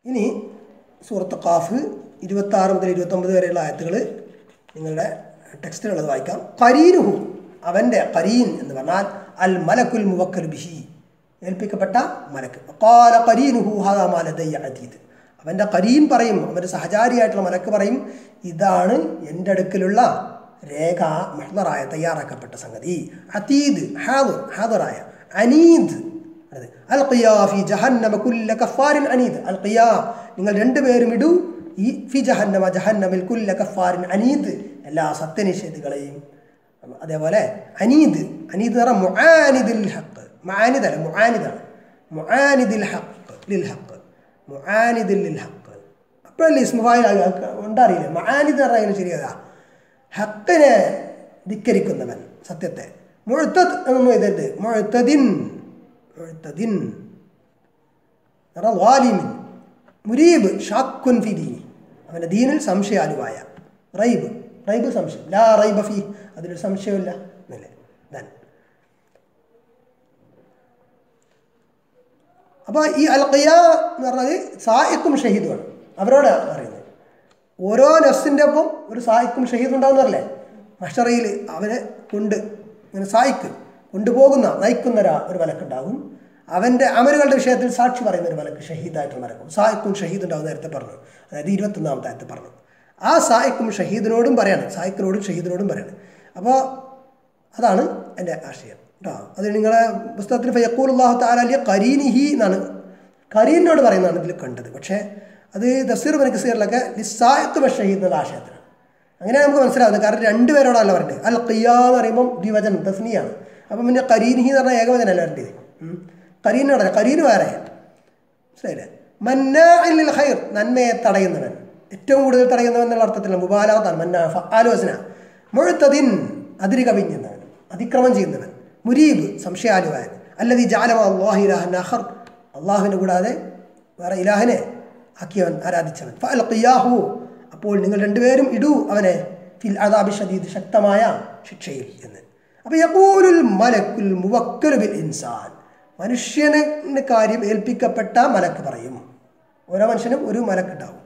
ഇനി സൂറത്ത് ഖാഫ് ഇരുപത്താറ് മുതൽ ഇരുപത്തൊമ്പത് വരെയുള്ള ആയത്തുകൾ നിങ്ങളുടെ ടെക്സ്റ്റിലുള്ളത് വായിക്കാം കരീനുഹു അവൻ്റെ കരീൻ എന്ന് പറഞ്ഞാൽ അൽ മലക്കുൽ മുവക്കൽ ബിഹി ഏൽപ്പിക്കപ്പെട്ട മലക്ക് കാല കരീനുഹു ഹാദാ മാലദയ്യ അതീത് അവൻ്റെ കരീൻ പറയും അവൻ്റെ സഹചാരിയായിട്ടുള്ള മലക്ക് പറയും ഇതാണ് എൻ്റെ അടുക്കലുള്ള രേഖ മഹ്ദറായ തയ്യാറാക്കപ്പെട്ട സംഗതി അതീദ് ഹാദർ ഹാദറായ അനീദ് അത് അൽ ഖിയാ ഫി ജഹന്നമ കുല്ല കഫാരിൻ അനീദ് അൽ ഖിയാ നിങ്ങൾ രണ്ടുപേരും ഇടൂ ഈ ഫി ജഹന്നമ ജഹന്നമിൽ കുല്ല കഫാരിൻ അനീദ് എല്ലാ സത്യനിഷേധികളെയും അതേപോലെ അനീദ് അനീദ് എന്ന് പറഞ്ഞാൽ മുആനിദിൽ ഹക്ക് മുആനിദല്ല മുആനിദാണ് മുആനിദിൽ ഹക്ക് ലിൽ ഹക്ക് മുആനിദിൽ ലിൽ ഹക്ക് അപ്പോഴല്ലേ ഇസ്മുഫായിൽ ഉണ്ടറിയില്ല മുആനിദ് എന്ന് പറഞ്ഞാൽ ശരിയതാ ഹക്കിനെ ധിക്കരിക്കുന്നവൻ സത്യത്തെ മുഴുത്തത് എന്നൊന്നും എഴുതരുത് മുഴുത്തതിൻ മുഴുത്തതിൻ വാലിമിൻ മുരീബ് ഷാക്കുൻ ഫി ദീനി അവൻ്റെ ദീനിൽ സംശയാലുവായ റൈബ് റൈബ് സംശയം ലാ റൈബ ഫി അതിലൊരു സംശയമില്ല എന്നല്ലേ ദൻ അപ്പോൾ ഈ അൽഖിയ എന്ന് പറഞ്ഞാൽ സായിക്കും ഷഹീദുമാണ് അവരോട് അറിയുന്നത് ഓരോ നഫ്സിൻ്റെ ഒപ്പം ഒരു സായിക്കും ഷഹീദ് ഉണ്ടാവുന്നതല്ലേ മഷറയിൽ അവനെ കൊണ്ട് ഇങ്ങനെ സായിക്ക് കൊണ്ടുപോകുന്ന നയിക്കുന്ന ഒരാ ഒരു മലക്കുണ്ടാകും അവൻ്റെ അമലുകളുടെ വിഷയത്തിൽ സാക്ഷി പറയുന്ന ഒരു മലക്ക് ഷഹീദായിട്ടുള്ള മലക്കും സായിക്കും ഷഹീദ് ഉണ്ടാവും നേരത്തെ പറഞ്ഞു അതായത് ഇരുപത്തൊന്നാമത്തെ ആയത്ത് പറഞ്ഞു ആ സായിക്കും ഷഹീദിനോടും പറയാണ് സായിക്കിനോടും ഷഹീദിനോടും പറയാണ് അപ്പോൾ അതാണ് എൻ്റെ ആശയം കേട്ടോ അത് നിങ്ങളെ പുസ്തകത്തിൽ ഫയക്കൂൽ അള്ളാഹു താലാലിയ കരീനിഹി എന്നാണ് കരീനോട് പറയുന്നതാണ് ഇതിൽ കണ്ടത് പക്ഷേ അത് തസീർ ബൻ കസീറിലൊക്കെ ലിസായത്ത് ബഷഹീദ് എന്നുള്ള ആശയത്തിലാണ് അങ്ങനെ നമുക്ക് മനസ്സിലാവുന്നത് കാരണം രണ്ടുപേരോടല്ല പറയുന്നത് അൽ ഖിയ എന്ന് പറയുമ്പം ദ്വിവചനം തസ്നിയാണ് അപ്പം പിന്നെ കരീനിഹി എന്ന് പറഞ്ഞാൽ ഏകവചനല്ല വരേണ്ടത് കരീനോടല്ല കരീന് വേറെ മനസ്സിലായില്ലേ മന്നാഇൽ ഖൈർ നന്മയെ തടയുന്നവൻ ഏറ്റവും കൂടുതൽ തടയുന്നവൻ എന്നുള്ള അർത്ഥത്തിലുള്ള മുബാലാത്താണ് മന്ന ആലോചന മുഴുത്തതിൻ അതിര് കവിഞ്ഞവൻ അതിക്രമം ചെയ്യുന്നവൻ മുരീബ് സംശയാലുവാൻ അല്ലതി ജാലമ അള്ളാഹു ഇലാഹൻ അഹർ അള്ളാഹുവിനെ കൂടാതെ വേറെ ഇലാഹിനെ ആക്കിയവൻ ആരാധിച്ചവൻ ഫൽ ഖിയാഹു അപ്പോൾ നിങ്ങൾ രണ്ടുപേരും ഇടൂ അവനെ ഫിൽ അദാബി ഷദീദ് ശക്തമായ ശിക്ഷയിൽ എന്ന് അപ്പോൾ യബൂലുൽ മലക്കുൽ മുവക്കലു ബിൽ ഇൻസാൻ മനുഷ്യന് കാര്യം ഏൽപ്പിക്കപ്പെട്ട മലക്ക് പറയും ഓരോ മനുഷ്യനും ഒരു മലക്കുണ്ടാവും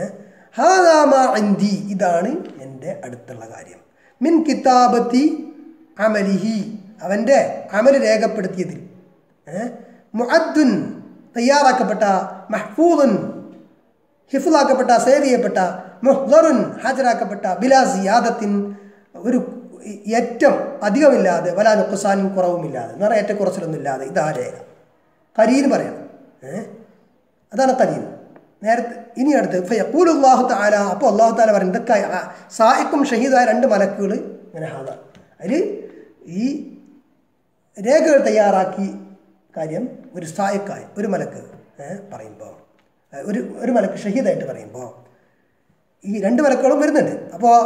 ഹാദാമി ഇതാണ് എൻ്റെ അടുത്തുള്ള കാര്യം മിൻ കിതാബത്തി അമലിഹി അവൻ്റെ അമൽ രേഖപ്പെടുത്തിയതിൽ മുഅദ്ദുൻ തയ്യാറാക്കപ്പെട്ട മഹ്ഫൂദുൻ ഹിഫുലാക്കപ്പെട്ട സേവ് ചെയ്യപ്പെട്ട മുഹ്ദറുൻ ഹാജരാക്കപ്പെട്ട ബിലാസി യാദത്തിൻ ഒരു ഏറ്റം അധികമില്ലാതെ വല നുക്കുസാനും കുറവുമില്ലാതെ എന്ന് പറഞ്ഞാൽ ഏറ്റക്കുറച്ചിലൊന്നും ഇല്ലാതെ ഇതാ രേഖ കരീന്ന് പറയണം ഏഹ് അതാണ് കരീൻ നേരത്തെ ഇനി അടുത്ത് ഫയക്കൂൽ അള്ളാഹു താല അപ്പോൾ അള്ളാഹു താല പറയും ഇതൊക്കെ സായിക്കും ഷഹീദായ രണ്ട് മലക്കുകൾ ഇങ്ങനെ ഹാദ അതിൽ ഈ രേഖകൾ തയ്യാറാക്കി കാര്യം ഒരു സായക്കായി ഒരു മലക്ക് പറയുമ്പോൾ ഒരു ഒരു മലക്ക് ഷഹീദായിട്ട് പറയുമ്പോൾ ഈ രണ്ട് മലക്കുകളും വരുന്നുണ്ട് അപ്പോൾ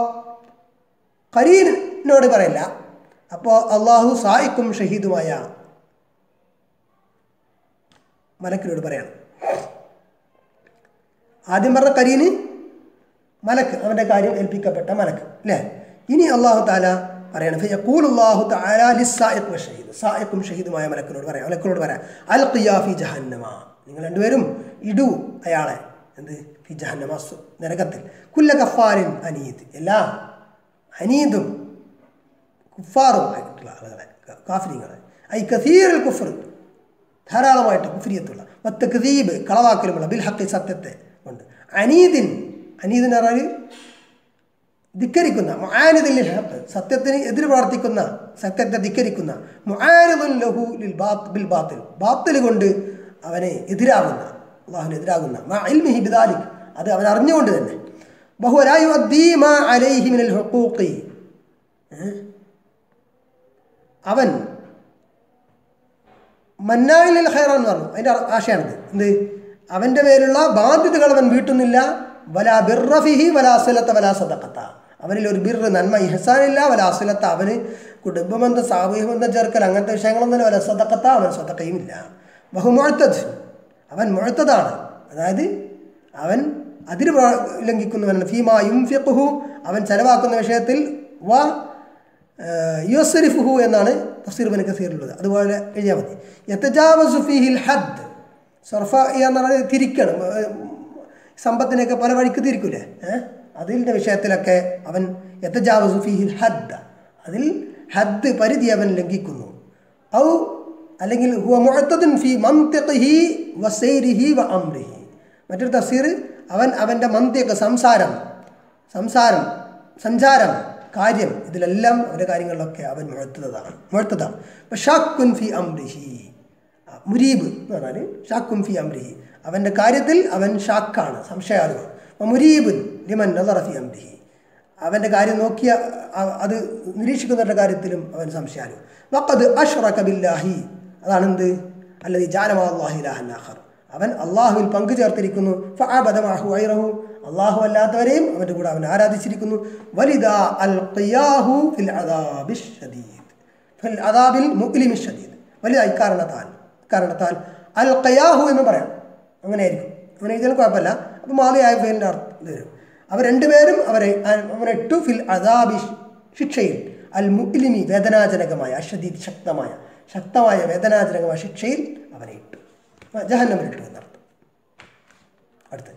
കരീനോട് പറയില്ല അപ്പോൾ അള്ളാഹു സായിക്കും ഷഹീദുമായ മലക്കിനോട് പറയണം ആദ്യം പറഞ്ഞ കരീന് മലക്ക് അവൻ്റെ കാര്യം ഏൽപ്പിക്കപ്പെട്ട മലക്ക് അല്ലേ ഇനി അള്ളാഹു താല പറയണം ഫയഖൂൽ അല്ലാഹു തആല ലിസ്സായിഖ് വശഹീദ് സായിഖും ഷഹീദുമായ മലക്കിനോട് പറയാം മലക്കിനോട് പറയാം അൽ ഖിയാഫി ജഹന്നമ നിങ്ങൾ രണ്ടുപേരും ഇടൂ അയാളെ എന്ത് ഫി ജഹന്നമ നരകത്തിൽ കുല്ല കഫാരിൻ അനീദ് എല്ലാ അനീദും കുഫാറും ആയിട്ടുള്ള ആളുകളെ കാഫിരിങ്ങളെ ഐ കസീറിൽ കുഫർ ധാരാളമായിട്ട് കുഫിരിയത്തുള്ള വത്തഖദീബ് കളവാക്കലുമുള്ള ബിൽ ഹക്കി സത്യത്തെ കൊണ്ട് അനീദിൻ അനീദ് എന്ന് പറഞ്ഞാൽ ധിക്കരിക്കുന്ന മുആനിദിൽ ഹക്ക് സത്യത്തിന് എതിര് പ്രവർത്തിക്കുന്ന സത്യത്തെ ധിക്കരിക്കുന്ന മുആനിദുൽ ലഹു ലിൽ ബാത്ത് ബിൽ ബാത്തിൽ ബാത്തിൽ കൊണ്ട് അവനെ എതിരാകുന്ന അള്ളാഹുവിന് എതിരാകുന്ന മാ ഇൽമിഹി ബിദാലിക് അത് അവൻ അറിഞ്ഞുകൊണ്ട് തന്നെ ബഹുലായു അദ്ദീമ അലൈഹി മിനൽ ഹുഖൂഖി അവൻ മന്നായിലിൽ ഖൈറ എന്ന് പറഞ്ഞു അതിൻ്റെ ആശയാണിത് എന്ത് അവൻ്റെ മേലുള്ള ബാധ്യതകൾ അവൻ വീട്ടുന്നില്ല വലാ ബിർറഫിഹി വലാസുലത്ത വലാസതക്കത്ത അവനിൽ ഒരു ബിർ നന്മ ഇഹസാനില്ല വലാസുലത്ത അവന് കുടുംബബന്ധം സാമൂഹ്യ ബന്ധം ചേർക്കൽ അങ്ങനത്തെ വിഷയങ്ങളൊന്നും വല സ്വതക്കത്ത അവൻ സ്വതക്കയുമില്ല ബഹുമുഴത്തത് അവൻ മുഴത്തതാണ് അതായത് അവൻ അതിര് ലംഘിക്കുന്നവൻ ഫീമാ യുംഫിഖുഹു അവൻ ചെലവാക്കുന്ന വിഷയത്തിൽ വ യുസരിഫുഹു എന്നാണ് തഫ്സീർ ബൻ കസീറിലുള്ളത് അതുപോലെ എഴുതിയാൽ മതി യത്തജാവസു ഫീഹിൽ ഹദ് സർഫ എന്ന് പറഞ്ഞാൽ തിരിക്കണം സമ്പത്തിനെയൊക്കെ പല വഴിക്ക് തിരിക്കൂലേ ഏഹ് അതിൻ്റെ വിഷയത്തിലൊക്കെ അവൻ യത്തജാവസു ഫീഹിൽ ഹദ്ദ അതിൽ ഹദ് പരിധി അവൻ ലംഘിക്കുന്നു ഔ അല്ലെങ്കിൽ ഹുവ മുഅത്തദുൻ ഫി മന്തിഖിഹി വസൈരിഹി വ അംരിഹി മറ്റൊരു തഫ്സീർ അവൻ അവൻ്റെ മന്ത്യക്ക് സംസാരം സംസാരം സഞ്ചാരം കാര്യം ഇതിലെല്ലാം അവൻ്റെ കാര്യങ്ങളിലൊക്കെ അവൻ മുഴത്തതാണ് മുഴത്തതാണ് ഇപ്പം ഷാക്കുൻ ഫി അംരിഹി മുരീബ് എന്ന് പറഞ്ഞാൽ ഷാക്കുൻ ഫി അംരിഹി അവൻ്റെ കാര്യത്തിൽ അവൻ ഷാക്കാണ് സംശയാലുമാണ് അപ്പം മുരീബുൻ ലിമൻ നദറ ഫി അംരിഹി അവൻ്റെ കാര്യം നോക്കിയ അ- അത് നിരീക്ഷിക്കുന്നവരുടെ കാര്യത്തിലും അവൻ സംശയാലു വക്കത് അഷ്റക ബില്ലാഹി അതാണെന്ത് അല്ലത് ജാനമാഹുലാഹർ അവൻ അള്ളാഹുവിൽ പങ്കു ചേർത്തിരിക്കുന്നു ഫഅബദമാഹു ഐറഹു അള്ളാഹു അല്ലാത്തവരെയും അവൻ്റെ കൂടെ അവൻ ആരാധിച്ചിരിക്കുന്നു വലിദാ അൽ ഖിയാഹു ഫിൽ അദാബിഷ് ഷദീദ് ഫിൽ അദാബിൽ മുഅ്ലിമി ഷദീദ് വലുതായി കാരണത്താൽ കാരണത്താൽ അൽ ഖയാഹു എന്ന് പറയാം അങ്ങനെ ആയിരിക്കും അങ്ങനെ എഴുതിയാൽ കുഴപ്പമില്ല അപ്പം മാലിയായ ഫേലിൻ്റെ അർത്ഥം ഇത് വരും അവർ രണ്ടുപേരും അവരെ അവനെ ഇട്ടു ഫിൽ അദാബി ശിക്ഷയിൽ അൽ മുഅ്ലിമി വേദനാജനകമായ അഷദീദ് ശക്തമായ ശക്തമായ വേദനാജനകമായ ശിക്ഷയിൽ അവനെ ഇട്ടു ജഹന്നമിലിട്ടു എന്നർത്ഥം അടുത്ത്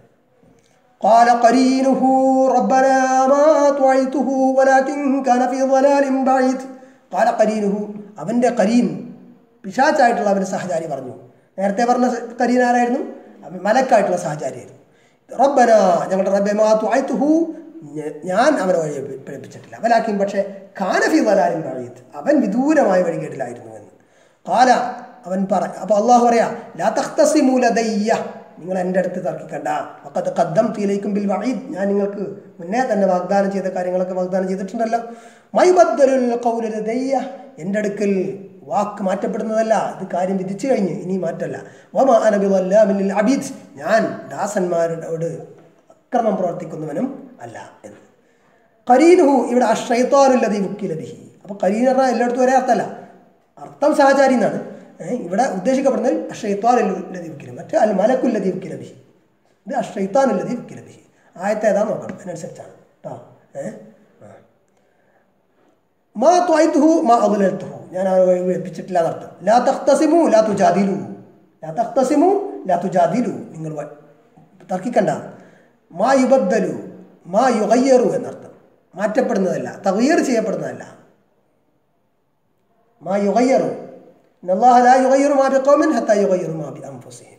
قال قرينه ربنا ما طعيته ولكن كان في ضلال بعيد قال قرينه അവൻ്റെ കരീൻ പിശാച്ചായിട്ടുള്ള അവൻ്റെ സഹചാരി പറഞ്ഞു നേരത്തെ പറഞ്ഞ കരീൻ ആരായിരുന്നു അവൻ മലക്കായിട്ടുള്ള സഹചാരിയായിരുന്നു റബ്ബന ഞങ്ങളുടെ റബ്ബെ മാ തുഅയ്തുഹു ഞ- ഞാൻ അവനെ വഴി പഠിപ്പിച്ചിട്ടില്ല അവലാക്കിയും പക്ഷേ കാനഫി വലാലിൻ ബഈദ് അവൻ വിദൂരമായ വഴികേട്ടിലായിരുന്നു എന്ന് കാല അവൻ പറ അപ്പോൾ അള്ളാഹു പറയാ ലാ തഖ്തസിമു ലദയ്യ നിങ്ങൾ എൻ്റെ അടുത്ത് തർക്കിക്കണ്ട വഖദ് ഖദ്ദം തീലൈക്കും ബിൽ വഈദ് ഞാൻ നിങ്ങൾക്ക് മുന്നേ തന്നെ വാഗ്ദാനം ചെയ്ത കാര്യങ്ങളൊക്കെ വാഗ്ദാനം ചെയ്തിട്ടുണ്ടല്ലോ മൈബദ്ദലുൽ ഖൗല ലദയ്യ എൻ്റെ അടുക്കൽ വാക്ക് മാറ്റപ്പെടുന്നതല്ല ഇത് കാര്യം വിധിച്ചു കഴിഞ്ഞ് ഇനി മാറ്റല്ല വമാ അന ബിളല്ലാമിൽ അബീദ് ഞാൻ ദാസന്മാരോട് അക്രമം പ്രവർത്തിക്കുന്നവനും അല്ല എന്ന് കരീനുഹു ഇവിടെ അഷൈത്താനുല്ലതി മുക്കിലബിഹി അപ്പോൾ കരീൻ പറഞ്ഞാൽ എല്ലായിടത്തും ഒരേ അർത്ഥമല്ല അർത്ഥം സഹചാരി എന്നാണ് ഏ, ഇവിടെ ഉദ്ദേശിക്കപ്പെടുന്നത് അഷൈത്താനുല്ലതി മുക്കില മറ്റേ അൽ മലക്കുല്ലതി മുക്കിലബിഹി ഇത് അഷൈത്താനുല്ലതി മുക്കിലബിഹി ആയത്തെ ഏതാ നോക്കണം അതിനനുസരിച്ചാണ് കേട്ടോ ഏഹ് മാ ത്വായ്തുഹു മാ അദുലൽത്തുഹു ഞാൻ അവരെ വിളിപ്പിച്ചിട്ടില്ല എന്നർത്ഥം ലാ തഖ്തസിമു ലാ തുജാദിലു ലാ തഖ്തസിമു ലാ തുജാദിലു നിങ്ങൾ വ- തർക്കിക്കണ്ട മാ യുബദ്ദലു മാ യുഗയ്യറു എന്നർത്ഥം മാറ്റപ്പെടുന്നതല്ല തകയ്യർ ചെയ്യപ്പെടുന്നതല്ല മാ യുഗയ്യറു ഇന്നല്ലാഹ ലാ യുഗയ്യറു മാ ബിഖൗമിൻ ഹത്താ യുഗയ്യറു മാ ബിഅൻഫുസിഹിം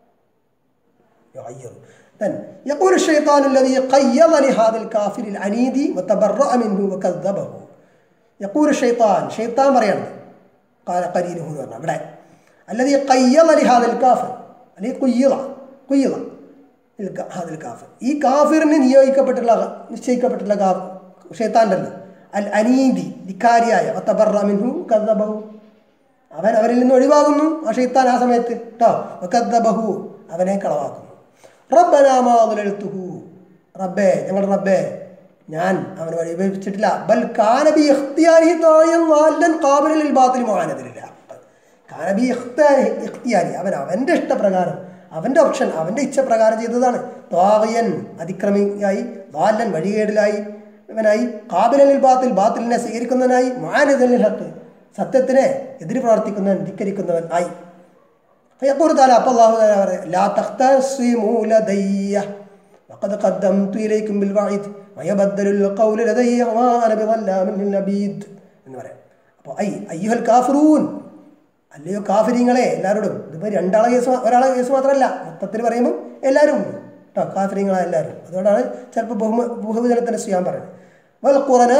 يغير then يقول الشيطان الذي قيض لهذا الكافر العنيد وتبرأ منه وكذبه يقول الشيطان شيطان പറയാണ് قال قرينه എന്ന് പറഞ്ഞാൽ ഇവിടെ الذي قيض لهذا الكافر അല്ലെങ്കിൽ قيض قيض الك- هذا الكافر ഈ കാഫിറിന് നിയോഗിക്കപ്പെട്ടുള്ള നിശ്ചയിക്കപ്പെട്ടുള്ള ഷെയ്ത്താൻ്റെല്ലോ അൽ അനീതി ധിക്കാരിയായ വത്തബറ മിൻഹു കദ്ദബഹു അവൻ അവരിൽ നിന്ന് ഒഴിവാകുന്നു ആ ഷെയ്ത്താൻ ആ സമയത്ത് കേട്ടോ വക്കദ്ദബഹു അവനെ കളവാക്കുന്നു റബ്ബനാമാതുലെഴുത്തുഹു റബ്ബേ ഞങ്ങളുടെ റബ്ബേ ഞാൻ അവനെ വഴിവെച്ചിട്ടില്ല ബൽ കാനബി ഇഖ്തിയാരി തായം നാലൻ കാബിലിൽ ബാത്തിൽ മാനതിലില്ല കാനബി ഇഖ്തിയാരി ഇഖ്തിയാരി അവൻ അവൻ്റെ ഇഷ്ടപ്രകാരം അവൻ്റെ ഓപ്ഷൻ അവൻ്റെ ഇച്ഛപ്രകാരം ചെയ്തതാണ് താവയൻ അതിക്രമിയായി ബാലൻ വഴികേടിലായി ഇവനായി കാബിലിൽ ബാത്തിൽ ബാത്തിലിനെ സ്വീകരിക്കുന്നവനായി മാനതിലിൽ ഹക്ക് സത്യത്തിനെ എതിര് പ്രവർത്തിക്കുന്നവൻ ധിക്കരിക്കുന്നവൻ ആയി فيقول تعالى أبا الله تعالى لا تختصموا لدي وقد قدمت إليكم بالوعيد ويبدل القول لدي وما أنا بظلام للعبيد എന്ന് പറയാം അപ്പോൾ ഐ അയ്യുഹൽ കാഫിറൂൻ അല്ലയോ കാഫിരിങ്ങളെ എല്ലാവരോടും ഇതിപ്പോൾ രണ്ടാളെ കേസ് മാ- ഒരാളെ കേസ് മാത്രമല്ല മൊത്തത്തിൽ പറയുമ്പോൾ എല്ലാവരും കേട്ടോ കാഫിരിങ്ങളെ എല്ലാവരും അതുകൊണ്ടാണ് ചിലപ്പോൾ ബഹുമ ബഹുവചനത്തിൻ്റെ ചെയ്യാൻ പറയുന്നത് വൽ ഖുറനാ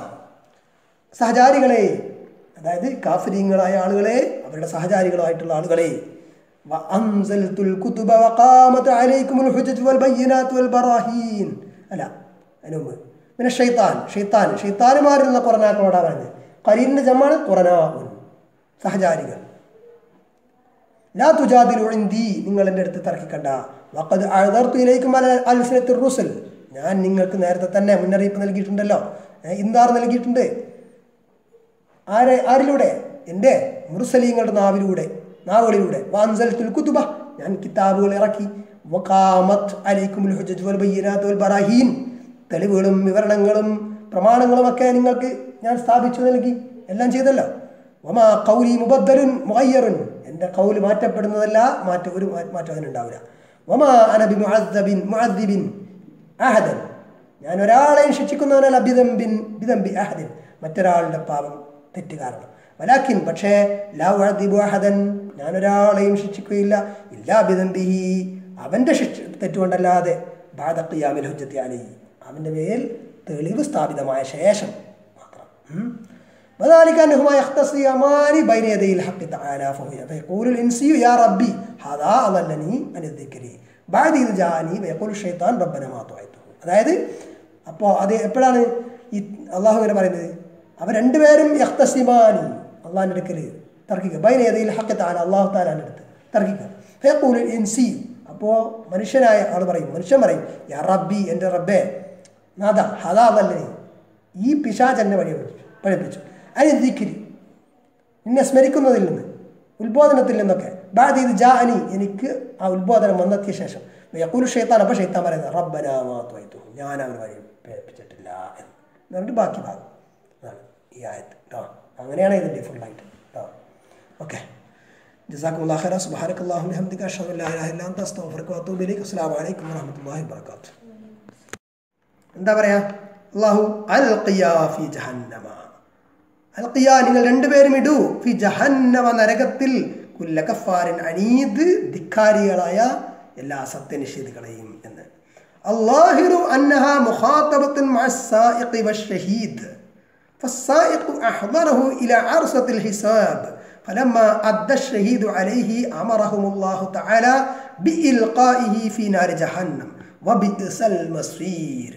സഹചാരികളെ അതായത് കാഫിരിങ്ങളായ ആളുകളെ അവരുടെ സഹചാരികളായിട്ടുള്ള ആളുകളെ وأنزلت الكتب وقامت عليكم الحجج والبينات والبراهين അല്ല അതിന് മുമ്പ് പിന്നെ ഷെയ്ത്താൻ ഷെയ്ത്താൻ ഷെയ്ത്താനുമാരുള്ള കുറനാക്കളോടാ പറഞ്ഞത് കരീനിൻ്റെ ജമ്മാണ് കുറനാവുൻ സഹചാരികൾ ലാ തുജാദിലു ഇന്ദി നിങ്ങൾ എൻ്റെ അടുത്ത് തർക്കിക്കണ്ട വഖദ് അഴതർത്തു ഇലൈക്കും അല അൽസിനത്തുർ റുസുൽ ഞാൻ നിങ്ങൾക്ക് നേരത്തെ തന്നെ മുന്നറിയിപ്പ് നൽകിയിട്ടുണ്ടല്ലോ ഏ, ഇന്താർ നൽകിയിട്ടുണ്ട് ആരെ ആരിലൂടെ എൻ്റെ മുർസലീങ്ങളുടെ നാവിലൂടെ നാവുകളിലൂടെ വാൻസൽത്തുൽ കുതുബ ഞാൻ കിതാബുകൾ ഇറക്കി വഖാമത്ത് അലൈക്കുമുൽ ഹുജ്ജത്ത് വൽ ബയ്യിനാത്ത് വൽ ബറാഹീൻ തെളിവുകളും വിവരണങ്ങളും പ്രമാണങ്ങളും ഒക്കെ നിങ്ങൾക്ക് ഞാൻ സ്ഥാപിച്ചു നൽകി എല്ലാം ചെയ്തല്ലോ വമാ കൗലി മുബദ്ദലുൻ മുഗയ്യറുൻ എൻ്റെ കൗല് മാറ്റപ്പെടുന്നതല്ല മാറ്റ ഒരു മാ- മാറ്റം അതിനുണ്ടാവില്ല വമാ അനബി മുഅദ്ദബിൻ മുഅദ്ദിബിൻ അഹദൻ ഞാൻ ഒരാളെയും ശിക്ഷിക്കുന്നവനല്ല ബിദംബിൻ ബിദംബി അഹദിൻ മറ്റൊരാളുടെ പാപം തെറ്റ് കാരണം വലാക്കിൻ പക്ഷേ ലാ ഉഅദ്ദിബു അഹദൻ ഞാൻ ഒരാളെയും ശിക്ഷിക്കുകയില്ല ഇല്ലാ ബിദംബിഹി അവൻ്റെ ശിക്ഷ തെറ്റുകൊണ്ടല്ലാതെ ബാദ ഖിയാമിൽ ഹുജ്ജത്തി അലൈഹി അവൻ്റെ മേൽ തെളിവ് സ്ഥാപിതമായ ശേഷം മാത്രം ഉം. وذلك أنهما يختصمان بين يدي الحق تعالى فهو فيقول الإنسي يا ربي هذا أضلني عن الذكر بعد إذ جاءني ويقول الشيطان ربنا ما طعته അതായത് അപ്പോൾ അത് എപ്പോഴാണ് ഈ അള്ളാഹു ഇങ്ങനെ പറയുന്നത് അവർ രണ്ടുപേരും യഖ്തസിമാനി അള്ളാഹിൻ്റെ അടുക്കൽ തർക്കിക്കുക ബൈന ഏതെങ്കിലും ഹക്ക താല അള്ളാഹു താലാൻ്റെ അടുത്ത് തർക്കിക്കുക ഫേക്കൂൽ ഇൻസി അപ്പോൾ മനുഷ്യനായ ആൾ പറയും മനുഷ്യൻ പറയും യാ റബ്ബി എൻ്റെ റബ്ബേ നാഥ ഹദാ അതല്ലേ ഈ പിശാച് എന്നെ വഴി പഠിപ്പിച്ചു അതിന് ദിക്കിരി നിന്നെ സ്മരിക്കുന്നതിൽ നിന്ന് ഉത്ബോധനത്തിൽ നിന്നൊക്കെ ബാദ് ഇത് ജാ അനി എനിക്ക് ആ ഉത്ബോധനം വന്നെത്തിയ ശേഷം യക്കൂൽ ഷെയ്ത്താൻ അപ്പോൾ ഷെയ്ത്താൻ പറയുന്നത് റബ്ബനാമാത്തു ഞാൻ അവന് വഴി പേപ്പിച്ചിട്ടില്ല എന്ന് എന്നിട്ട് ബാക്കി ഭാഗം അതാണ് ഈ ആയത്ത് കേട്ടോ അങ്ങനെയാണ് ഇതിൻ്റെ ഫുള്ളായിട്ട് കേട്ടോ ഓക്കെ جزاكم الله خيرا سبحانك اللهم وبحمدك اشهد ان لا اله الا انت استغفرك واتوب اليك السلام عليكم ورحمه الله وبركاته എന്താ പറയാ അള്ളാഹു അൽ ഫി ജഹന്നമ അൽ നിങ്ങൾ രണ്ടുപേരും ഇടൂ ഫി ജഹന്നമ നരകത്തിൽ കുല്ല കഫാരിൻ അനീദ് ധിക്കാരികളായ എല്ലാ സത്യനിഷേധികളെയും എന്ന് അള്ളാഹിറു അന്നഹ മുഖാത്തബത്തുൻ മഅസ്സായിഖി വശഹീദ് فالسائق أحضره إلى عرصة الحساب فلما أدى الشهيد عليه أمرهم الله تعالى بإلقائه في نار جهنم وبئس المصير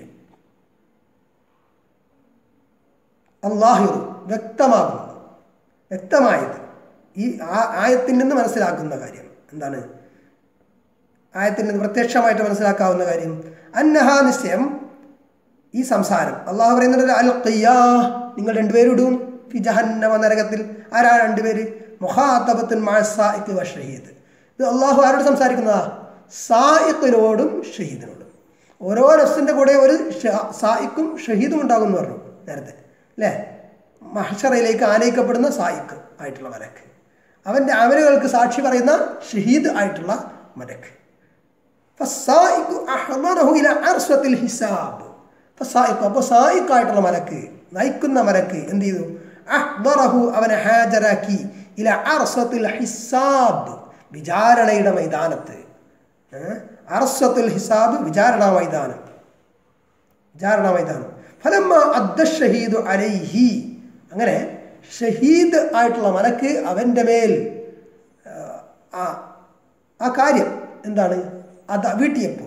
അള്ളാഹിറു വ്യക്തമാകുന്നു വ്യക്തമായത് ഈ ആ- ആയത്തിൽ നിന്ന് മനസ്സിലാക്കുന്ന കാര്യം എന്താണ് ആയത്തിൽ നിന്ന് പ്രത്യക്ഷമായിട്ട് മനസ്സിലാക്കാവുന്ന കാര്യം അന്നഹ നിശ്ചയം ഈ സംസാരം അള്ളാഹു പറയുന്നത് അൽ ഖിയാ നിങ്ങൾ രണ്ടുപേരും ഇടും ഫി ജഹന്നമ നരകത്തിൽ ആരാ രണ്ടുപേര് മുഹാത്തബത്തുൻ മാസായിക്ക് ഷഹീദ് ഇത് അള്ളാഹു ആരോട് സംസാരിക്കുന്നതാ സായിക്കിനോടും ഷഹീദിനോടും ഓരോ നഫ്സിൻ്റെ കൂടെ ഒരു ഷ- സായിക്കും ഷഹീദും ഉണ്ടാകും എന്ന് പറഞ്ഞു നേരത്തെ അല്ലേ മഹഷറയിലേക്ക് ആനയിക്കപ്പെടുന്ന സായിക്ക് ആയിട്ടുള്ള മലക്ക് അവൻ്റെ അമലുകൾക്ക് സാക്ഷി പറയുന്ന ഷഹീദ് ആയിട്ടുള്ള മലക്ക് ഫസ്സായിഖു അഹ്മറഹു ഇല അർസ്വത്തിൽ ഹിസാബ് ഫസ്സായിഖു അപ്പോൾ സായിക്കായിട്ടുള്ള മലക്ക് നയിക്കുന്ന മലക്ക് എന്ത് ചെയ്തു അഹ്മറഹു അവനെ ഹാജരാക്കി ഇല അർസ്വത്തിൽ ഹിസാബ് വിചാരണയുടെ മൈതാനത്ത് ഏഹ്? അർസ്വത്തുൽ ഹിസാബ് വിചാരണ മൈതാനം വിചാരണ മൈതാനം ഫലമ്മ അദ്ദ ഷഹീദു അലൈഹി അങ്ങനെ ഷഹീദ് ആയിട്ടുള്ള മലക്ക് അവൻ്റെ മേൽ ആ, ആ ആ കാര്യം എന്താണ് അത് വീട്ടിയപ്പോൾ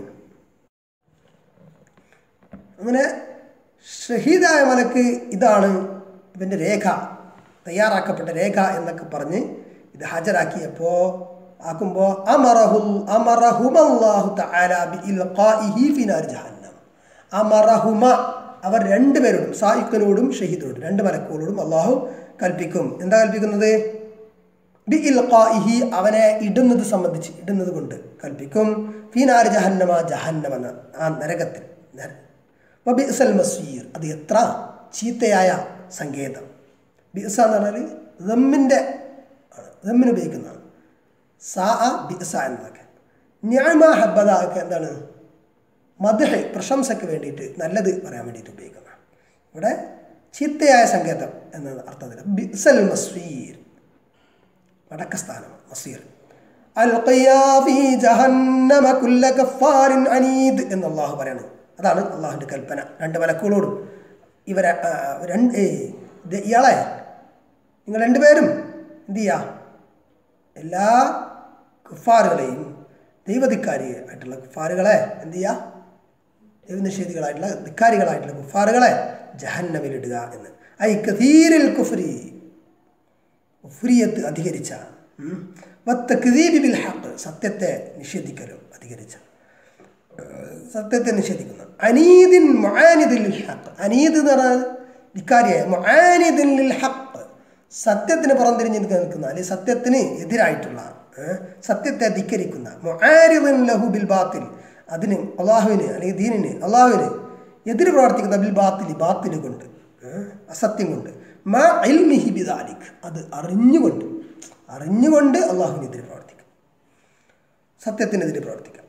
അങ്ങനെ ഷഹീദായ മലക്ക് ഇതാണ് ഇവൻ്റെ രേഖ തയ്യാറാക്കപ്പെട്ട രേഖ എന്നൊക്കെ പറഞ്ഞ് ഇത് ഹാജരാക്കിയപ്പോൾ ആക്കുമ്പോൾ അമറഹുൽ അമറഹുമല്ലാഹു തആല ബിഇൽഖാഇഹി ഫി നാർ ജഹന്നം അമറഹുമ അവർ രണ്ടുപേരോടും സായിഖിനോടും ഷഹീദിനോടും രണ്ട് മലക്കുകളോടും അള്ളാഹു കൽപ്പിക്കും എന്താ കൽപ്പിക്കുന്നത് ബി ഇൽഖാഇഹി അവനെ ഇടുന്നത് സംബന്ധിച്ച് ഇടുന്നത് കൊണ്ട് കൽപ്പിക്കും ഫീനാർ ജഹന്നമ ജഹന്നം എന്ന ആ നരകത്തിൽ നര- വ ബിഅ്സൽ മസീർ അത് എത്ര ചീത്തയായ സങ്കേതം ബിഅ്സ എന്ന് പറഞ്ഞാൽ റമ്മിൻ്റെ ആണ് റമ്മിന് ഉപയോഗിക്കുന്നതാണ് സാ അ ബിഅ്സ എന്നതൊക്കെ ന്യാമ ഹബ്ബദ ഒക്കെ എന്താണ് മദ്ഹ് പ്രശംസയ്ക്ക് വേണ്ടിയിട്ട് നല്ലത് പറയാൻ വേണ്ടിയിട്ട് ഉപയോഗിക്കുന്നതാണ് ഇവിടെ ചീത്തയായ സങ്കേതം എന്ന അർത്ഥത്തിൽ ബിഅ്സൽ മസ്വീർ വടക്കസ്ഥാനം മസീർ അൽഖിയാ ഫീ ജഹന്നമ കുല്ല കഫാരിൻ അനീദ് എന്ന് അള്ളാഹു പറയാണ് അതാണ് അള്ളാഹുവിൻ്റെ കൽപ്പന രണ്ട് മലക്കുകളോടും ഇവരെ ആ, രണ്ട് ഏയ് ഇത് ഇയാളെ നിങ്ങൾ രണ്ടുപേരും എന്ത് ചെയ്യുക എല്ലാ കുഫാറുകളെയും ദൈവധിക്കാരി ആയിട്ടുള്ള കുഫാറുകളെ എന്ത് ചെയ്യുക ദൈവനിഷേധികളായിട്ടുള്ള ധിക്കാരികളായിട്ടുള്ള കുഫാറുകളെ ജഹന്നമിലിടുക എന്ന് ഐ കഥീരിൽ കുഫ്രി ഉഫ്രിയത്ത് അധികരിച്ച ഉം, വത്തക്ദീബി ബിൽ ഹഖ് സത്യത്തെ നിഷേധിക്കലും അധികരിച്ച ഏഹ്, സത്യത്തെ നിഷേധിക്കുന്ന അനീദിൻ മുആനിദിൻ ലിൽ ഹഖ് അനീദ് എന്ന് പറഞ്ഞാൽ ധിക്കാരിയായ മുആനിദിൻ ലിൽ ഹഖ് സത്യത്തിന് പുറംതിരിഞ്ഞ് നിൽക്കുന്ന അല്ലെങ്കിൽ സത്യത്തിന് എതിരായിട്ടുള്ള ഏഹ്, സത്യത്തെ ധിക്കരിക്കുന്ന മുആരിദിൻ ലഹു ബിൽ ബാത്തിൽ അതിന് അള്ളാഹുവിന് അല്ലെങ്കിൽ ദീനിന് അള്ളാഹുവിന് എതിര് പ്രവർത്തിക്കുന്ന ബിൽ ബാത്തിൽ ബാത്തിന് കൊണ്ട് ഏഹ്, അസത്യം കൊണ്ട് മാ ഇൽമിഹി ബിദാലിക് അത് അറിഞ്ഞുകൊണ്ട് അറിഞ്ഞുകൊണ്ട് അള്ളാഹുവിനെതിരെ പ്രവർത്തിക്കാം സത്യത്തിനെതിരെ പ്രവർത്തിക്കാം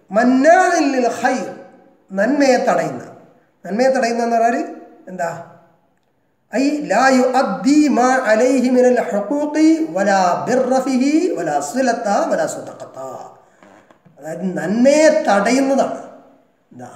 മന്നാലിൽ ഖൈർ നന്മയെ തടയുന്ന നന്മയെ തടയുന്ന എന്ന് പറഞ്ഞാൽ എന്താ ഐ ലാ യുഅദ്ദി മാ അലൈഹി മിനൽ ഹുഖൂഖി വലാ ബിർറ ഫിഹി വലാ സിലത വലാ സദഖത അതായത് നന്മയെ തടയുന്നതാണ് എന്താ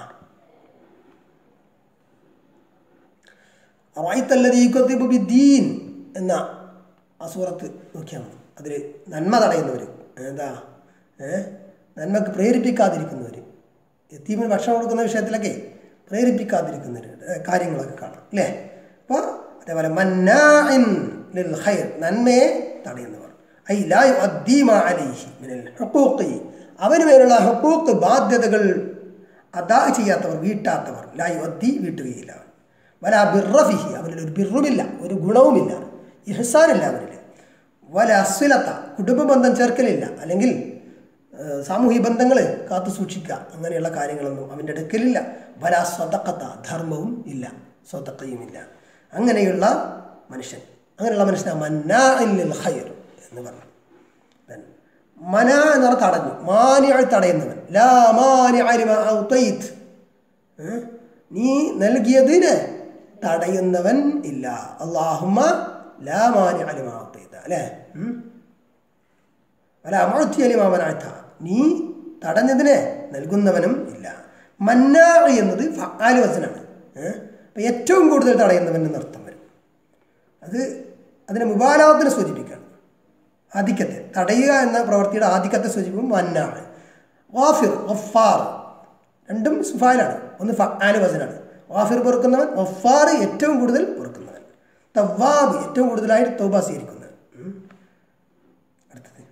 റഅയ്തല്ലദീ യുകദ്ദിബു ബിദ്ദീൻ എന്ന ആ സൂറത്ത് നോക്കിയാൽ മതി അതിൽ നന്മ തടയുന്നവർ എന്താ ഏ നന്മക്ക് പ്രേരിപ്പിക്കാതിരിക്കുന്നവർ എത്തീമിന് ഭക്ഷണം കൊടുക്കുന്ന വിഷയത്തിലൊക്കെ പ്രേരിപ്പിക്കാതിരിക്കുന്നവർ ഏ, കാര്യങ്ങളൊക്കെ കാണാം അല്ലേ അപ്പോൾ അതേപോലെ മന്നാഇൻ ലിൽ ഖൈർ നന്മയെ തടയുന്നവർ ഐ ലാ യുഅദ്ദീ മാ അലൈഹി മിനൽ ഹുഖൂഖി അവന് മേലുള്ള ഹുഖൂഖ് ബാധ്യതകൾ അതാ ചെയ്യാത്തവർ വീട്ടാത്തവർ ലാ യുഅദ്ദി വീട്ടുകയില്ല അവൻ വല ബിറഫിഹി അവനിൽ ഒരു ബിറുമില്ല ഒരു ഗുണവുമില്ല ഇഹ്സാനില്ല അവനിൽ വല അസ്വിലത്ത കുടുംബ ബന്ധം ചേർക്കലില്ല അല്ലെങ്കിൽ ഏഹ്, സാമൂഹിക ബന്ധങ്ങൾ കാത്തു സൂക്ഷിക്കുക അങ്ങനെയുള്ള കാര്യങ്ങളൊന്നും അവൻ്റെ അടുക്കലില്ല വല സ്വതക്കത്ത ധർമ്മവും ഇല്ല സ്വതക്കയും ഇല്ല അങ്ങനെയുള്ള മനുഷ്യൻ അങ്ങനെയുള്ള മനുഷ്യനാ മന്നാ ഇല്ലിൽ ഖൈർ എന്ന് പറഞ്ഞു Then, മന എന്ന് പറഞ്ഞാൽ തടഞ്ഞു മാനിയായി തടയുന്നവൻ ലാ മാനിഅ ലിമാ ഔതൈത് ഏ? നീ നൽകിയതിന് തടയുന്നവൻ ഇല്ല അള്ളാഹുമ്മ ലാ മാനിഅ ലിമാ ഔതൈത അല്ലേ ഉം? വല അമഴ്ത്തിയ ലിമാ മനഅത നീ തടഞ്ഞതിനെ നൽകുന്നവനും ഇല്ല മന്നാ എന്നത് ഫആൽ വസനാണ് ഏഹ് അപ്പം ഏറ്റവും കൂടുതൽ തടയുന്നവൻ എന്നർത്ഥം വരും അത് അതിനെ മുബാലാവത്തിനെ സൂചിപ്പിക്കുകയാണ് ആധിക്യത്തെ തടയുക എന്ന പ്രവൃത്തിയുടെ ആധിക്യത്തെ സൂചിപ്പിക്കും മന്നാണ് വാഫിർ വഫാർ രണ്ടും സുഫാലാണ് ഒന്ന് ഫആൽ വസനാണ് വാഫിർ പൊറുക്കുന്നവൻ വഫാർ ഏറ്റവും കൂടുതൽ പൊറുക്കുന്നവൻ തവാബ് ഏറ്റവും കൂടുതലായിട്ട് തൗബ സ്വീകരിക്കുന്നവൻ ഉം. അടുത്തത്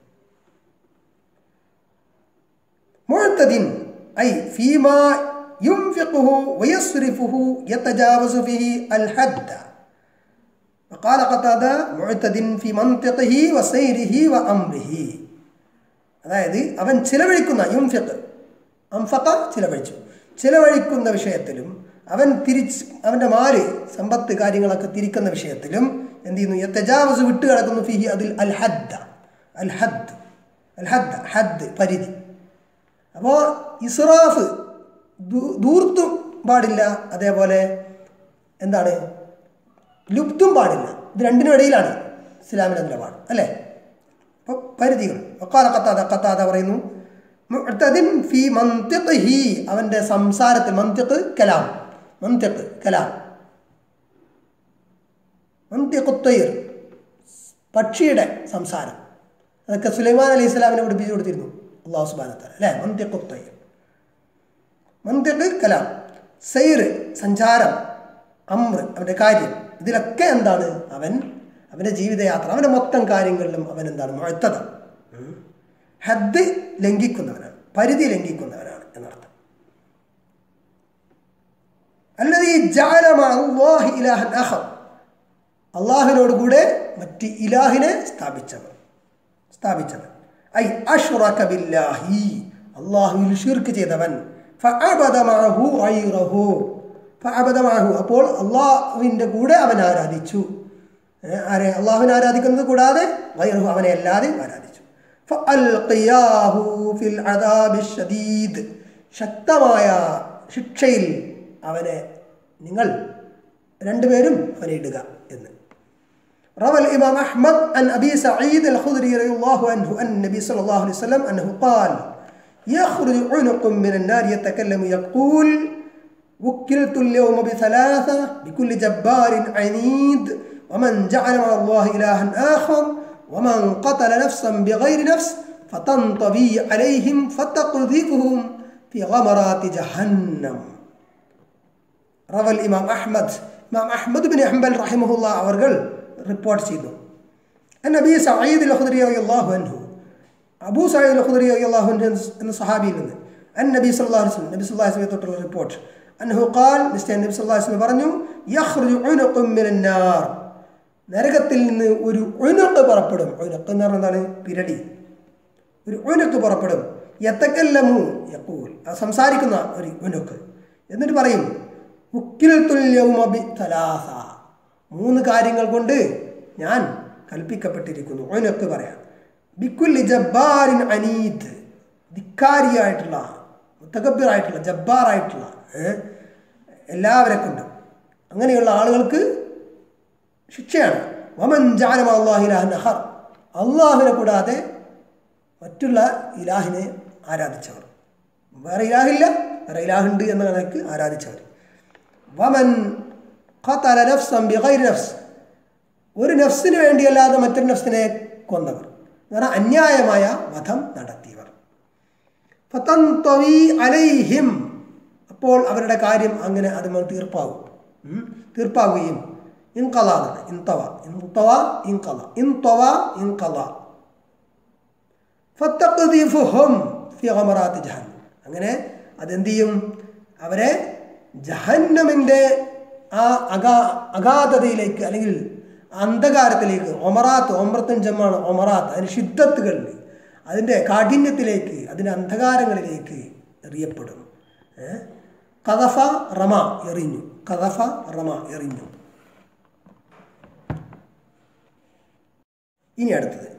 മുഴത്തതിൻ ഐ ഫീമാ യുംഫിഖുഹു വയസ്രിഫുഹു യതജാവസു ഫിഹി അൽ ഹദ്ദ وقال قتادة معتد في منطقه وسيره وأمره അതായത് അവൻ ചിലവഴിക്കുന്ന യുംഫിഖ് അംഫഖ ചിലവഴിച്ചു ചിലവഴിക്കുന്ന വിഷയത്തിലും അവൻ തിരിച്ച് അവൻ്റെ മാല് സമ്പത്ത് കാര്യങ്ങളൊക്കെ തിരിക്കുന്ന വിഷയത്തിലും എന്ത് ചെയ്യുന്നു യത്തജാവസ് വിട്ട് കിടക്കുന്നു ഫിഹി അതിൽ അൽ ഹദ്ദ അൽ ഹദ് അൽ ഹദ്ദ ഹദ് പരിധി അപ്പോൾ ഇസ്രാഫ് ദൂ- ധൂർത്തും പാടില്ല അതേപോലെ എന്താണ് ലുപ്തും പാടില്ല ഇത് രണ്ടിനും ഇടയിലാണ് ഇസ്ലാമിൻ്റെ നിലപാട് അല്ലേ അപ്പോൾ പരിധികൾ വക്കാല കത്താത കത്താത പറയുന്നു മുഅ്തദിൻ ഫി മന്തിഖിഹി അവൻ്റെ സംസാരത്തിൽ മന്തിഖ് കലാം മന്തിഖ് കലാം മന്തിഖുത്തൈർ പക്ഷിയുടെ സംസാരം അതൊക്കെ സുലൈമാൻ അലൈഹി സ്വലാമിനെ പഠിപ്പിച്ചു കൊടുത്തിരുന്നു അള്ളാഹു സുബാനത്താല അല്ലേ മന്തിഖുത്തൈർ മന്തിഖ് കലാം സൈർ സഞ്ചാരം അമ്ര അവൻ്റെ കാര്യം ഇതിലൊക്കെ എന്താണ് അവൻ അവൻ്റെ ജീവിതയാത്ര അവൻ്റെ മൊത്തം കാര്യങ്ങളിലും അവൻ എന്താണ് മുഴത്തത ഹദ് ലംഘിക്കുന്നവനാണ് പരിധി ലംഘിക്കുന്നവനാണ് എന്നർത്ഥം അല്ലതീ ജാലമാഹി ഇലാഹൻ അഹം അള്ളാഹിനോട് കൂടെ മറ്റ് ഇലാഹിനെ സ്ഥാപിച്ചവൻ സ്ഥാപിച്ചവൻ ഐ അഷ്റക ബില്ലാഹി അള്ളാഹുവിൽ ഷിർക്ക് ചെയ്തവൻ ഫഅബദ മഅഹു ഗൈറഹു ഫഅബദ മഅഹു അപ്പോൾ അള്ളാഹുവിൻ്റെ കൂടെ അവൻ ആരാധിച്ചു ഏ, ആരെ അള്ളാഹുവിനെ ആരാധിക്കുന്നത് കൂടാതെ ഗൈറഹു അവനെ അല്ലാതെ ആരാധിച്ചു ഫഅൽഖിയാഹു ഫിൽ അദാബി ഷദീദ് ശക്തമായ ശിക്ഷയിൽ അവനെ നിങ്ങൾ രണ്ടുപേരും അവനെ ഇടുക എന്ന് روى الإمام أحمد عن أبي سعيد الخدري رضي الله عنه أن النبي صلى الله عليه وسلم أنه قال يخرج عنق من النار يتكلم يقول وكلت اليوم بثلاثة بكل جبار عنيد ومن جعل مع الله إلها آخر ومن قتل نفسا بغير نفس فتنطوي عليهم فتقذفهم في غمرات جهنم റവൽ ഇമാം അഹ്മദ് ഇമാം അഹ്മദ് ബിൻ ഹംബൽ റഹിമഹുല്ല അവർ റിപ്പോർട്ട് ചെയ്തു നബി സയ്യിദ് അൽ അള്ളാഹു അൻഹു അബൂ സയ്യിദ് അൽ അള്ളാഹു എന്ന സഹാബിയിൽ നിന്ന് അൻ നബി സല്ലല്ലാഹു അലൈഹി വസല്ലം നബി സല്ലല്ലാഹു അലൈഹി വസല്ലം തൊട്ടുള്ള റിപ്പോർട്ട് അൻഹു ഖാൽ മിസ്റ്റർ നബി സല്ലല്ലാഹു അലൈഹി വസല്ലം പറഞ്ഞു യഖ്റുജു ഉനുഖും മിനൻ നാർ നരകത്തിൽ നിന്ന് ഒരു ഉനുഖ് പുറപ്പെടും ഉനുഖ് എന്ന് പറഞ്ഞാൽ എന്താണ് പിരടി ഒരു ഉനുക്ക് പുറപ്പെടും യത്തക്കല്ലമു യക്കൂൽ അത് സംസാരിക്കുന്ന ഒരു ഉനുക്ക് എന്നിട്ട് പറയും ഉക്കിൽ തുല്യവുമബി തലാസ മൂന്ന് കാര്യങ്ങൾ കൊണ്ട് ഞാൻ കൽപ്പിക്കപ്പെട്ടിരിക്കുന്നു ഉനുക്ക് പറയാം ബിക്കുല്ലി ജബ്ബാരിൻ അനീത് ധിക്കാരിയായിട്ടുള്ള മുത്തകബിറായിട്ടുള്ള ജബ്ബാറായിട്ടുള്ള ഏ, എല്ലാവരെ കൊണ്ടും അങ്ങനെയുള്ള ആളുകൾക്ക് ശിക്ഷയാണ് വമൻ ജാലമ അള്ളാഹിലാഹ് നഹർ അള്ളാഹുവിനെ കൂടാതെ മറ്റുള്ള ഇലാഹിനെ ആരാധിച്ചവർ വേറെ ഇലാഹില്ല വേറെ ഇലാഹുണ്ട് എന്ന കണക്ക് ആരാധിച്ചവർ വമൻ ഖതല നഫ്സൻ ബിഗൈരി നഫ്സ് ഒരു നഫ്സിന് വേണ്ടിയല്ലാതെ മറ്റൊരു നഫ്സിനെ കൊന്നവർ എന്ന് പറഞ്ഞാൽ അന്യായമായ വധം നടത്തിയവർ ഫതൻതവി അലൈഹിം അപ്പോൾ അവരുടെ കാര്യം അങ്ങനെ അതുമായി തീർപ്പാകും ഉം. തീർപ്പാകുകയും ഇൻകല എന്നാണ് ഇൻതവ ഇൻതവ ഇൻകല ഇൻതവ ഇൻകല ഫത്തഖ്ദിഫുഹും ഫി ഗമറാത്തി ജഹന്നം അങ്ങനെ അതെന്ത് ചെയ്യും അവരെ ജഹന്നമിൻ്റെ ആ അഗാ അഗാധതയിലേക്ക് അല്ലെങ്കിൽ അന്ധകാരത്തിലേക്ക് ഒമറാത്ത് ഒമ്രത്തൻ ജമ്മാണ് ഒമറാത്ത് അതിന് ഷിദ്ധത്തുകളിൽ അതിൻ്റെ കാഠിന്യത്തിലേക്ക് അതിൻ്റെ അന്ധകാരങ്ങളിലേക്ക് എറിയപ്പെടും ഏ? കഥഫ റമ എറിഞ്ഞു കഥഫ റമ എറിഞ്ഞു ഇനി അടുത്തത്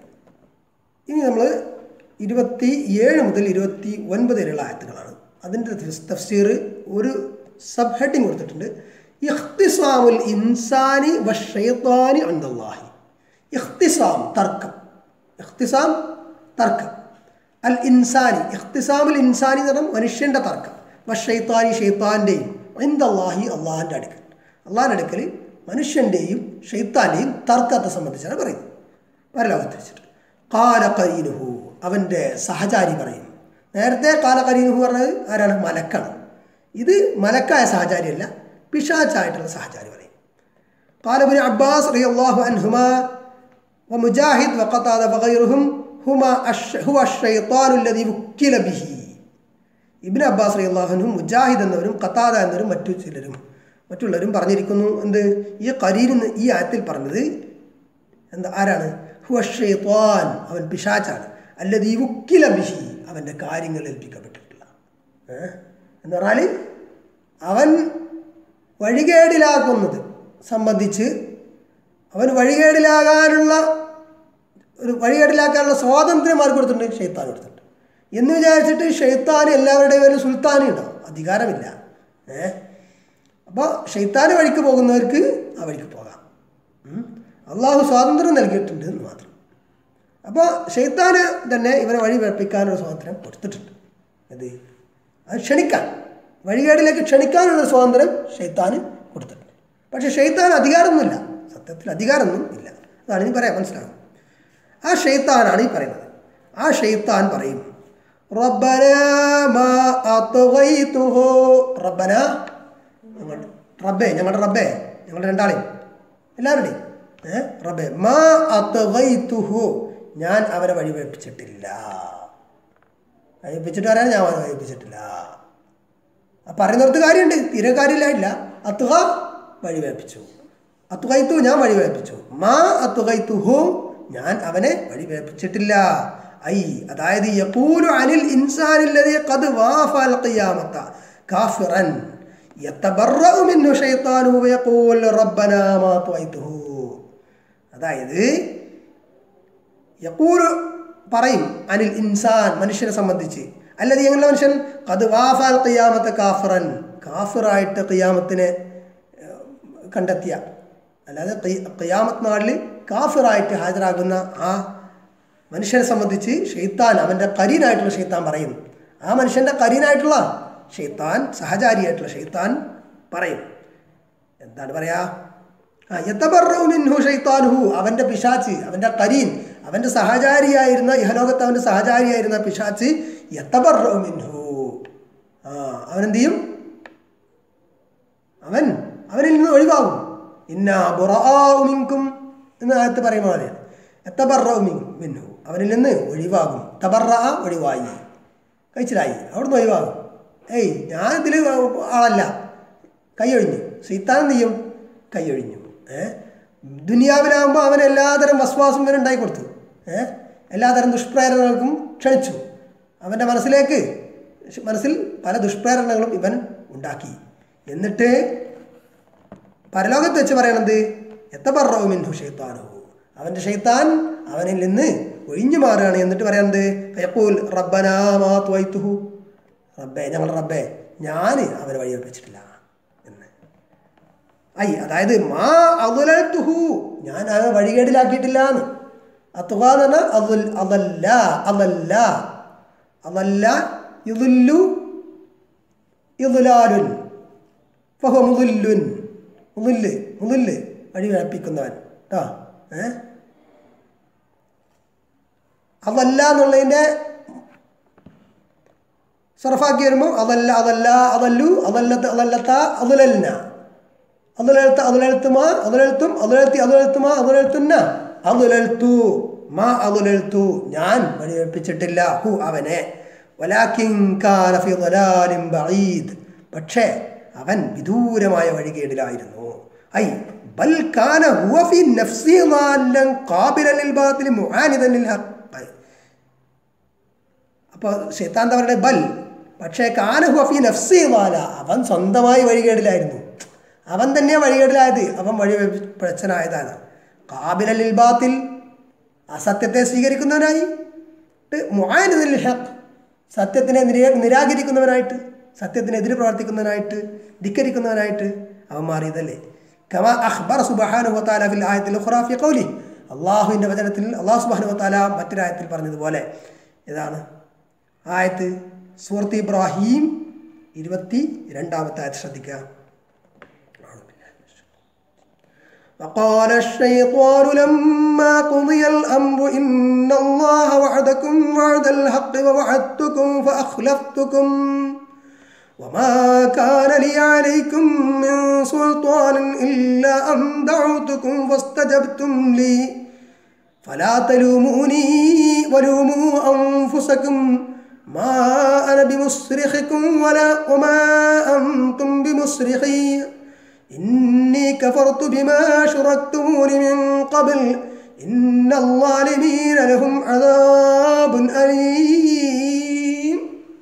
ഇനി നമ്മൾ ഇരുപത്തി ഏഴ് മുതൽ ഇരുപത്തി ഒൻപത് വരെയുള്ള ആയത്തുകളാണ് അതിൻ്റെ തഫ്സീർ ഒരു സബ് ഹെഡിങ് കൊടുത്തിട്ടുണ്ട് ഇഖ്തിസാമുൽ ഇൻസാനി വഷൈത്താനി അൻദല്ലാഹി ഇഖ്തിസാം തർക്കം ഇഖ്തിസാം തർക്കം അൽ ഇൻസാനി ഇഖ്തിസാമുൽ ഇൻസാനി എന്ന് പറഞ്ഞാൽ മനുഷ്യൻ്റെ തർക്കം വഷൈത്താനി ഷെയ്ത്താൻ്റെയും അൻദല്ലാഹി അള്ളാഹിൻ്റെ അടുക്കൽ അള്ളാഹിൻ്റെ അടുക്കൽ മനുഷ്യൻ്റെയും ഷെയ്ത്താൻ്റെയും തർക്കത്തെ സംബന്ധിച്ചാണ് പറയുന്നത് പരലോകത്ത് വെച്ചിട്ട് കാല കരീനുഹു അവൻ്റെ സഹചാരി പറയും നേരത്തെ കാല കരീനുഹു പറഞ്ഞത് ആരാണ് മലക്കാണ് ഇത് മലക്കായ സഹചാരിയല്ല പിശാച്ചായിട്ടുള്ള സഹചാരി പറയും قال ابن عباس رضي الله عنهما ومجاهد وقتادة وغيرهم هما الش... هو الشيطان الذي وكل به ഇബിൻ അബ്ബാസ് റി അള്ളാഹുനും മുജാഹിദ് എന്നവരും ഖത്താദ എന്നവരും മറ്റു ചിലരും മറ്റുള്ളവരും പറഞ്ഞിരിക്കുന്നു എന്ത് ഈ കരീൻ ഈ ആയത്തിൽ പറഞ്ഞത് എന്താ ആരാണ് ഹുവ ഷെയ്ത്വാൻ അവൻ പിശാച്ചാണ് അല്ലത് ഈ ഉക്കില ബിഹി അവൻ്റെ കാര്യങ്ങൾ ഏൽപ്പിക്കപ്പെട്ടിട്ടില്ല ഏ? എന്ന് പറഞ്ഞാൽ അവൻ വഴികേടിലാക്കുന്നത് സംബന്ധിച്ച് അവൻ വഴികേടിലാകാനുള്ള ഒരു വഴികേടിലാക്കാനുള്ള സ്വാതന്ത്ര്യം ആർക്ക് കൊടുത്തിട്ടുണ്ട് ഷെയ്ത്താൻ കൊടുത്തിട്ടുണ്ട് എന്ന് വിചാരിച്ചിട്ട് ഷെയ്ത്താൻ എല്ലാവരുടെയും ഒരു സുൽത്താനും ഉണ്ടാവും അധികാരമില്ല ഏ അപ്പോൾ ഷെയ്ത്താൻ വഴിക്ക് പോകുന്നവർക്ക് ആ വഴിക്ക് പോകാം ഉം. അള്ളാഹു സ്വാതന്ത്ര്യം നൽകിയിട്ടുണ്ട് എന്ന് മാത്രം അപ്പോൾ ഷെയ്ത്താന് തന്നെ ഇവനെ വഴി വെപ്പിക്കാനുള്ള സ്വാതന്ത്ര്യം കൊടുത്തിട്ടുണ്ട് അത് അത് ക്ഷണിക്കാൻ വഴികേടിലേക്ക് ക്ഷണിക്കാനുള്ള സ്വാതന്ത്ര്യം ഷെയ്ത്താന് കൊടുത്തിട്ടുണ്ട് പക്ഷേ ഷെയ്ത്താൻ അധികാരമൊന്നുമില്ല സത്യത്തിൽ അധികാരമൊന്നും ഇല്ല അതാണ് ഇനി പറയാം മനസ്സിലാകും ആ ഷെയ്ത്താനാണ് ഈ പറയുന്നത് ആ ഷെയ്ത്താൻ പറയും റബ്ബന മാ അത്ഗൈതുഹു റബ്ബന ഞങ്ങൾ റബ്ബേ ഞങ്ങളുടെ റബ്ബേ ഞങ്ങളുടെ രണ്ടാളെയും എല്ലാവരുടെയും ഏ റബ്ബേ മാ അത്ഗൈതുഹു ഞാൻ അവനെ വഴിവെപ്പിച്ചിട്ടില്ല വഴിവെപ്പിച്ചിട്ട് പറയാൻ ഞാൻ അവനെ വഴിവെപ്പിച്ചിട്ടില്ല ആ പറയുന്നിടത്ത് കാര്യമുണ്ട് തീരെ കാര്യമില്ല അത്തുക വഴിവേപ്പിച്ചു അത്തുകൈത്തു ഞാൻ വഴിവേപ്പിച്ചു മാ അത്തുകൈത്തുഹു ഞാൻ അവനെ വഴിവേപ്പിച്ചിട്ടില്ല ഐ അതായത് യഖൂലു അനിൽ ഇൻസാനില്ലതി ഖദ് വാഫൽ ഖിയാമത്ത കാഫിറൻ യതബറഉ മിൻഹു ശൈത്താനു വയഖൂൽ റബ്ബനാ മാ തുഐതുഹു അതായത് യക്കൂൽ പറയും അനിൽ ഇൻസാൻ മനുഷ്യനെ സംബന്ധിച്ച് അല്ലത് എങ്ങനെ മനുഷ്യൻ കത് വാഫാൽ ഖിയാമത്ത് കാഫിറൻ കാഫിറായിട്ട് ഖിയാമത്തിനെ ഏഹ്, കണ്ടെത്തിയ അല്ലാതെ ഖി- ഖിയാമത്ത് നാളിൽ കാഫിറായിട്ട് ഹാജരാകുന്ന ആ മനുഷ്യനെ സംബന്ധിച്ച് ഷെയ്ത്താൻ അവൻ്റെ കരീനായിട്ടുള്ള ഷെയ്ത്താൻ പറയുന്നു ആ മനുഷ്യൻ്റെ കരീനായിട്ടുള്ള ഷെയ്ത്താൻ സഹചാരിയായിട്ടുള്ള ഷെയ്ത്താൻ പറയും എന്താണ് പറയാ ആ യത്തബറു മിൻഹു ഷൈത്താനുഹു അവൻ്റെ പിശാച്ച് അവൻ്റെ കരീൻ അവൻ്റെ സഹചാരിയായിരുന്ന ഇഹലോകത്ത് അവൻ്റെ സഹചാരിയായിരുന്ന പിശാച്ച് യത്തബറു മിൻഹു ആ അവനെന്ത് ചെയ്യും അവൻ അവനിൽ നിന്ന് ഒഴിവാകും ഇന്നാ ബുറാഉ മിൻകും എന്ന് ആയത്ത് പറയുമ്പോൾ മതിയാണ് എത്തബറു മിൻ മിൻഹു അവനിൽ നിന്ന് ഒഴിവാകും തബറ ഒഴിവായി കഴിച്ചിലായി അവിടുന്ന് ഒഴിവാകും ഏയ് ഞാൻ ഇതിൽ ആളല്ല കൈയൊഴിഞ്ഞു സീത്താൻ എന്ത് ചെയ്യും കൈയൊഴിഞ്ഞു ഏ ദുനിയാവിലാകുമ്പോൾ അവൻ എല്ലാതരം വസ്വാസം വരെ ഉണ്ടായി കൊടുത്തു ഏ എല്ലാതരം ദുഷ്പ്രേരണകൾക്കും ക്ഷണിച്ചു അവൻ്റെ മനസ്സിലേക്ക് മനസ്സിൽ പല ദുഷ്പ്രേരണകളും ഇവൻ ഉണ്ടാക്കി എന്നിട്ട് പരലോകത്ത് വെച്ച് പറയണത് എത്തബറവുമിൻഹു ഷെയ്ത്താനു അവൻ്റെ ഷെയ്ത്താൻ അവനിൽ നിന്ന് ഒഴിഞ്ഞു മാറുകയാണ് എന്നിട്ട് പറയണത് ഫയഖൂൽ റബ്ബനാ മാ ത്വയ്തുഹു റബ്ബേ ഞങ്ങളുടെ റബ്ബേ ഞാൻ അവനെ വഴിയർപ്പിച്ചിട്ടില്ല എന്ന് ഐ അതായത് മാ അതുലത്തുഹു ഞാൻ അവനെ വഴികേടിലാക്കിയിട്ടില്ല എന്ന് അത്തുക എന്ന് പറഞ്ഞാൽ അതുൽ അതല്ല അതല്ല അതല്ല ഇതുല്ലു ഇതുലാലുൻ ഫഹ മുതുല്ലുൻ മുതുല്ല് മുതുല്ല് വഴി വിളപ്പിക്കുന്നവൻ കേട്ടോ ഏ അതല്ല എന്നുള്ളതിൻ്റെ സർഫാക്കി വരുമ്പോൾ അതല്ല അതല്ല അതല്ലു അതല്ലത്ത് അതല്ലത്ത അതുലല്ല അതുലെഴുത്ത് അതുലെഴുത്തുമാ അതുലെഴുത്തും അതുലെഴുത്തി അതുലെഴുത്തുമാ അതുലെഴുത്തുന്ന അതുലെഴുത്തു മാ അതുലെഴുത്തു ഞാൻ വഴിവെപ്പിച്ചിട്ടില്ല ഹു അവനെ വലാക്കിൻ കാന ഫി ളലാലിൻ ബഈദ് പക്ഷേ അവൻ വിദൂരമായ വഴികേടിലായിരുന്നു ഐ ബൽ കാന ഹുവ ഫി നഫ്സി ളാലൻ ഖാബിലൻ ലിൽ ബാത്തിൽ മുആനിദൻ ലിൽ ഹഖ് അപ്പോൾ ഷെയ്ത്താൻ അവരുടെ ബൽ പക്ഷേ കാനഹു അഫി നഫ്സി വാല അവൻ സ്വന്തമായി വഴികേടിലായിരുന്നു അവൻ തന്നെ വഴികേടിലായത് അവൻ വഴി പ്രച്ചനായതാണ് കാബിലലിൽ ബാത്തിൽ അസത്യത്തെ സ്വീകരിക്കുന്നവനായി മുആനിദിൽ ഹഖ് സത്യത്തിനെ നിരാ നിരാകരിക്കുന്നവനായിട്ട് സത്യത്തിനെതിരെ പ്രവർത്തിക്കുന്നവനായിട്ട് ധിക്കരിക്കുന്നവനായിട്ട് അവൻ മാറിയതല്ലേ കമ അഖ്ബർ സുബ്ഹാനഹു വതആല ഫിൽ ആയത്തിൽ ഉഖ്റാ ഫി ഖൗലി അള്ളാഹുവിൻ്റെ വചനത്തിൽ അള്ളാഹു സുബ്ഹാനഹു വതആല മറ്റൊരായത്തിൽ പറഞ്ഞതുപോലെ ഇതാണ് ആയത്ത് സൂറത്ത് ഇബ്രാഹിം ഇരുപത്തി രണ്ടാമത്തെ ആയത്ത് ശ്രദ്ധിക്കുക وقال الشيطان لما قضي الأمر إن الله وعدكم وعد الحق ووعدتكم فأخلفتكم وما كان لي عليكم من سلطان إلا أن دعوتكم فاستجبتم لي فلا تلوموني ولوموا أنفسكم ما أنا بمصرخكم ولا وما أنتم بمصرخي إني كفرت بما شركتمون من قبل إن الظالمين لهم عذاب أليم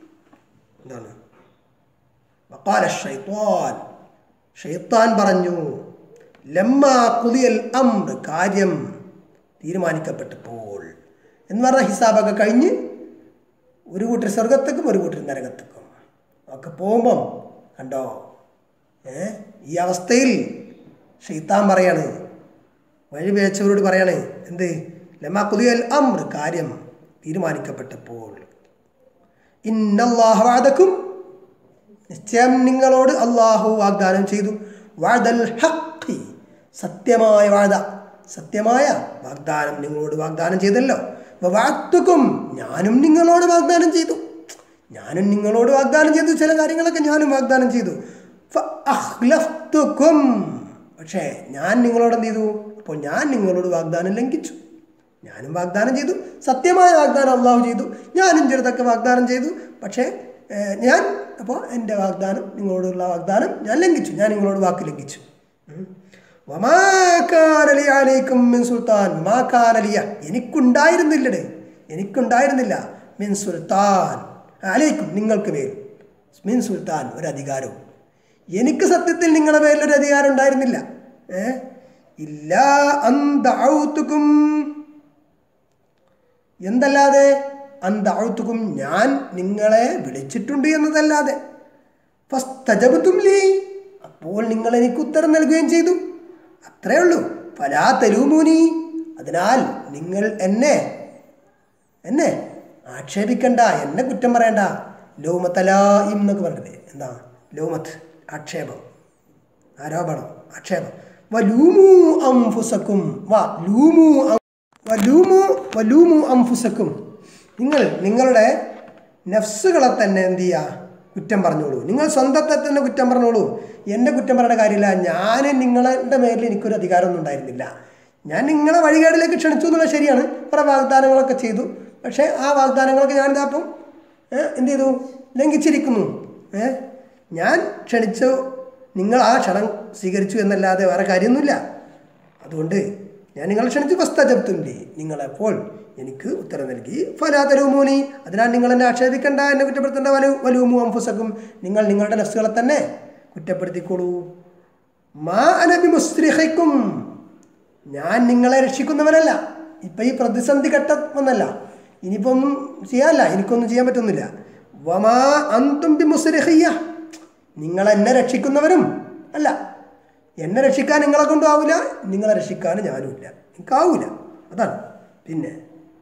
وقال الشيطان ഷെയ്ത്താൻ പറഞ്ഞു ലമ്മ കുതിയൽ അമ്ര കാര്യം തീരുമാനിക്കപ്പെട്ടപ്പോൾ എന്ന് പറഞ്ഞാൽ ഹിസാബൊക്കെ കഴിഞ്ഞ് ഒരു കൂട്ടർ സ്വർഗത്തേക്കും ഒരു കൂട്ടർ നരകത്തേക്കും ഒക്കെ പോകുമ്പം കണ്ടോ ഏ ഈ അവസ്ഥയിൽ ഷെയ്ത്താൻ പറയാണ് വഴി വേച്ചവരോട് പറയാണ് എന്ത് ലമാ കുതിയൽ അമ്ര കാര്യം തീരുമാനിക്കപ്പെട്ടപ്പോൾ ഇന്നല്ലാഹവാദക്കും നിശ്ചയം നിങ്ങളോട് അള്ളാഹു വാഗ്ദാനം ചെയ്തു വാദൽ ഹക്കി സത്യമായ വാദ സത്യമായ വാഗ്ദാനം നിങ്ങളോട് വാഗ്ദാനം ചെയ്തല്ലോ വാത്തുക്കും ഞാനും നിങ്ങളോട് വാഗ്ദാനം ചെയ്തു ഞാനും നിങ്ങളോട് വാഗ്ദാനം ചെയ്തു ചില കാര്യങ്ങളൊക്കെ ഞാനും വാഗ്ദാനം ചെയ്തു അഹ്ലഫ്തുക്കും പക്ഷേ ഞാൻ നിങ്ങളോട് എന്ത് ചെയ്തു അപ്പോൾ ഞാൻ നിങ്ങളോട് വാഗ്ദാനം ലംഘിച്ചു ഞാനും വാഗ്ദാനം ചെയ്തു സത്യമായ വാഗ്ദാനം അള്ളാഹു ചെയ്തു ഞാനും ചെറുതൊക്കെ വാഗ്ദാനം ചെയ്തു പക്ഷേ ഏഹ്, ഞാൻ അപ്പോൾ എൻ്റെ വാഗ്ദാനം നിങ്ങളോടുള്ള വാഗ്ദാനം ഞാൻ ലംഘിച്ചു ഞാൻ നിങ്ങളോട് വാക്ക് ലംഘിച്ചു ഉം. വമാ കാന ലി അലൈക്കും മിൻ സുൽത്താൻ വമാ കാന ലിയ എനിക്കുണ്ടായിരുന്നില്ലടേ എനിക്കുണ്ടായിരുന്നില്ല മിൻ സുൽത്താൻ അലൈക്കും നിങ്ങൾക്ക് മേൽ മിൻ സുൽത്താൻ ഒരു അധികാരവും എനിക്ക് സത്യത്തിൽ നിങ്ങളുടെ പേരിൽ ഒരു അധികാരം ഉണ്ടായിരുന്നില്ല ഏ ഇല്ല അന്തൗത്തുക്കും എന്തല്ലാതെ അന്തൗത്തുക്കും ഞാൻ നിങ്ങളെ വിളിച്ചിട്ടുണ്ട് എന്നതല്ലാതെ ഫസ്തജബത്തും ലീ അപ്പോൾ നിങ്ങൾ എനിക്ക് ഉത്തരം നൽകുകയും ചെയ്തു അത്രേ ഉള്ളൂ ഫലാ തരൂമൂനി അതിനാൽ നിങ്ങൾ എന്നെ എന്നെ ആക്ഷേപിക്കണ്ട എന്നെ കുറ്റം പറയണ്ട ലോമത്തലായിം എന്നൊക്കെ പറഞ്ഞില്ലേ എന്താ ലോമത്ത് ആക്ഷേപം ആരോപണം ആക്ഷേപം വലൂമു അംഫുസക്കും വ ലൂമു അം- വലൂമു വലൂമു അംഫുസക്കും നിങ്ങൾ നിങ്ങളുടെ നഫ്സുകളെ തന്നെ എന്ത് ചെയ്യുക കുറ്റം പറഞ്ഞോളൂ നിങ്ങൾ സ്വന്തത്തെ തന്നെ കുറ്റം പറഞ്ഞോളൂ എൻ്റെ കുറ്റം പറയേണ്ട കാര്യമില്ല ഞാൻ നിങ്ങളുടെ മേലിൽ എനിക്കൊരു അധികാരമൊന്നും ഉണ്ടായിരുന്നില്ല ഞാൻ നിങ്ങളെ വഴികാടിലേക്ക് ക്ഷണിച്ചു എന്നുള്ളത് ശരിയാണ് കുറേ വാഗ്ദാനങ്ങളൊക്കെ ചെയ്തു പക്ഷേ ആ വാഗ്ദാനങ്ങളൊക്കെ ഞാനിതാ അപ്പം ഏ, എന്ത് ചെയ്തു ലംഘിച്ചിരിക്കുന്നു ഏ ഞാൻ ക്ഷണിച്ചു നിങ്ങൾ ആ ക്ഷണം സ്വീകരിച്ചു എന്നല്ലാതെ വേറെ കാര്യമൊന്നുമില്ല അതുകൊണ്ട് ഞാൻ നിങ്ങളെ ക്ഷണിച്ചു വസ്തജപ്തുണ്ടി നിങ്ങളെപ്പോൾ എനിക്ക് ഉത്തരം നൽകി ഫലാതരൂമൂനി അതിനാൽ നിങ്ങൾ എന്നെ ആക്ഷേപിക്കണ്ട എന്നെ കുറ്റപ്പെടുത്തേണ്ട വലു വലുമു അംഫുസക്കും നിങ്ങൾ നിങ്ങളുടെ നഫ്സുകളെ തന്നെ കുറ്റപ്പെടുത്തിക്കോളൂ മാ അനബി മുസ്ലിഹയ്ക്കും ഞാൻ നിങ്ങളെ രക്ഷിക്കുന്നവനല്ല ഇപ്പം ഈ പ്രതിസന്ധി ഘട്ടം ഒന്നല്ല ഇനിയിപ്പോൾ ഒന്നും ചെയ്യാനല്ല എനിക്കൊന്നും ചെയ്യാൻ പറ്റുന്നില്ല വമാ അന്തും ബിമുസ്രിഖിയ്യ നിങ്ങൾ എന്നെ രക്ഷിക്കുന്നവരും അല്ല എന്നെ രക്ഷിക്കാൻ നിങ്ങളെ കൊണ്ടാവില്ല നിങ്ങളെ രക്ഷിക്കാൻ ഞാനുമില്ല എനിക്കാവൂല അതാണ് പിന്നെ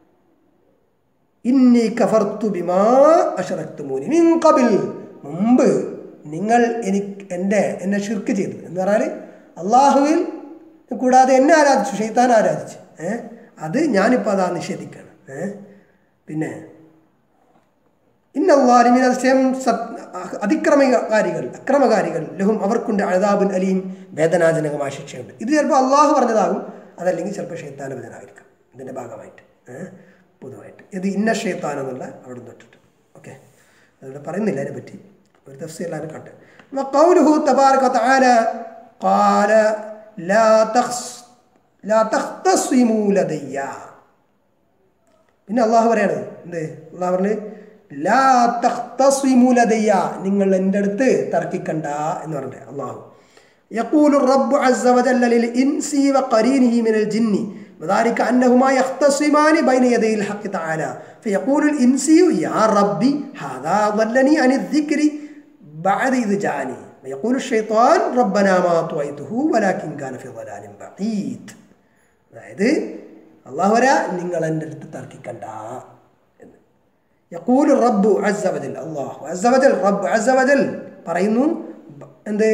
ഇന്നി കഫർത്തു ബിമാ അഷറക്തുമൂനി മിൻ ഖബിൽ മുമ്പ് നിങ്ങൾ എനിക്ക് എൻ്റെ എന്നെ ഷിർക്ക് ചെയ്തു എന്ന് പറഞ്ഞാൽ അള്ളാഹുവിൽ കൂടാതെ എന്നെ ആരാധിച്ചു ഷെയ്ത്താൻ ആരാധിച്ചു ഏ അത് ഞാനിപ്പോൾ അതാ നിഷേധിക്കുകയാണ് ഏ പിന്നെ ഇന്നല്ലാലിമിൻ അതിശയം സത് അതിക്രമകാരികൾ അക്രമകാരികൾ ലഹും അവർക്കുണ്ട് അഴതാബുൻ അലീം വേദനാജനകമായ ശിക്ഷയുണ്ട് ഇത് ചിലപ്പോൾ അള്ളാഹു പറഞ്ഞതാകും അതല്ലെങ്കിൽ ചിലപ്പോൾ ഷെയ്ത്താൻ വചനായിരിക്കും ഇതിൻ്റെ ഭാഗമായിട്ട് ഏഹ് പൊതുവായിട്ട് ഇത് ഇന്ന ഷെയ്ത്താൻ എന്നുള്ള അവിടെ തൊട്ടിട്ട് ഓക്കെ അതിവിടെ പറയുന്നില്ല അതിനെപ്പറ്റി ഒരു തഫ്സീലാണ് കണ്ട് وقوله تبارك وتعالى قال لا تخص لا تختصموا لدي പിന്നെ അള്ളാഹു പറയാണ് എന്ത് അള്ളാഹു പറഞ്ഞ് ലാ തഖ്തസിമുലതയ്യ നിങ്ങൾ എൻ്റെ അടുത്ത് തർക്കിക്കണ്ട എന്ന് പറഞ്ഞിട്ട് അള്ളാഹു يقول الرب عز وجل للإنس وقرينه من الجن وذلك أنهما يختصمان بين يدي الحق تعالى فيقول الإنسي يا ربي هذا ضلني عن الذكر بعد إذ جاءني ويقول الشيطان ربنا ما طويته ولكن كان في ضلال بعيد അതായത് അള്ളാഹു വരാ നിങ്ങൾ എൻ്റെ അടുത്ത് തർക്കിക്കണ്ട എന്ന് യക്കൂൽ റബ്ബു അസവജൽ അള്ളാഹു അസവജൽ റബ്ബ് അസവജൽ പറയുന്നു ബ- എന്ത്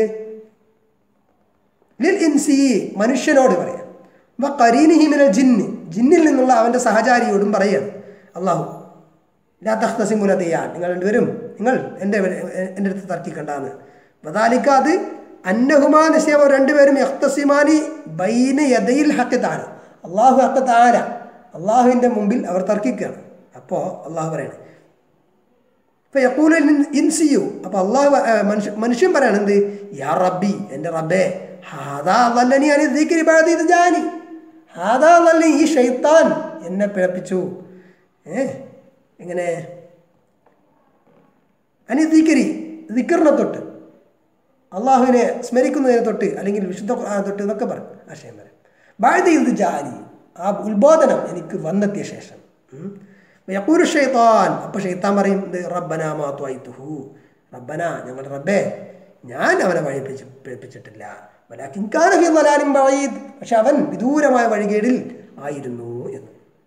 ലിൽ ഇൻസി മനുഷ്യനോട് പറയാം വ കരീനിഹി മിനൽ ജിന്ന് ജിന്നിൽ നിന്നുള്ള അവൻ്റെ സഹചാരിയോടും പറയാണ് അള്ളാഹു ലാ തഖ്തസിമുലതയാൻ നിങ്ങൾ രണ്ടുപേരും നിങ്ങൾ എൻ്റെ എൻ്റെ അടുത്ത് തർക്കിക്കണ്ടെന്ന് വദാലിക്ക അത് അന്നഹുമാ നിശ്ചയം അവർ രണ്ടുപേരും യഖ്തസിമാനി ബൈന യദയിൽ ഹക്ക് താന അള്ളാഹു ഹക്ക് താന അള്ളാഹുവിൻ്റെ മുമ്പിൽ അവർ തർക്കിക്കുകയാണ് അപ്പോൾ അള്ളാഹു പറയണേ ഇപ്പൊ യക്കൂല ഇൻസിയു അപ്പൊ അള്ളാഹു ആ, മനുഷ്യ മനുഷ്യൻ പറയാണ് എന്ത് യാ റബ്ബി എൻ്റെ റബ്ബേ ഹാദാ അല്ലനി അനി ദിക്രി ബഅദ ഇദ് ജാനി ഹാദാ അല്ലനി ഈ ഷൈത്താൻ എന്നെ പിഴപ്പിച്ചു ഏ എങ്ങനെ അനി ദിക്രി ദിക്കറിനെ തൊട്ട് അള്ളാഹുവിനെ സ്മരിക്കുന്നതിനെ തൊട്ട് അല്ലെങ്കിൽ വിശുദ്ധ ഖുർആൻ തൊട്ട് എന്നൊക്കെ പറയും ആശയം വരെ ബാഴ്ത ഇത് ജാനി ആ ഉത്ബോധനം എനിക്ക് വന്നെത്തിയ ശേഷം ഉം. യഖൂലു ഷൈത്താൻ അപ്പോൾ ഷെയ്ത്താൻ പറയും ഇത് റബ്ബന മാ ത്വയ്തുഹു റബ്ബന ഞങ്ങളുടെ റബ്ബേ ഞാൻ അവനെ വഴിപ്പിച്ച് പിഴപ്പിച്ചിട്ടില്ല വലാകിൻ കാന ഫീ ളലാലിൻ ബഈദ് പക്ഷെ അവൻ വിദൂരമായ വഴികേടിൽ ആയിരുന്നു എന്ന്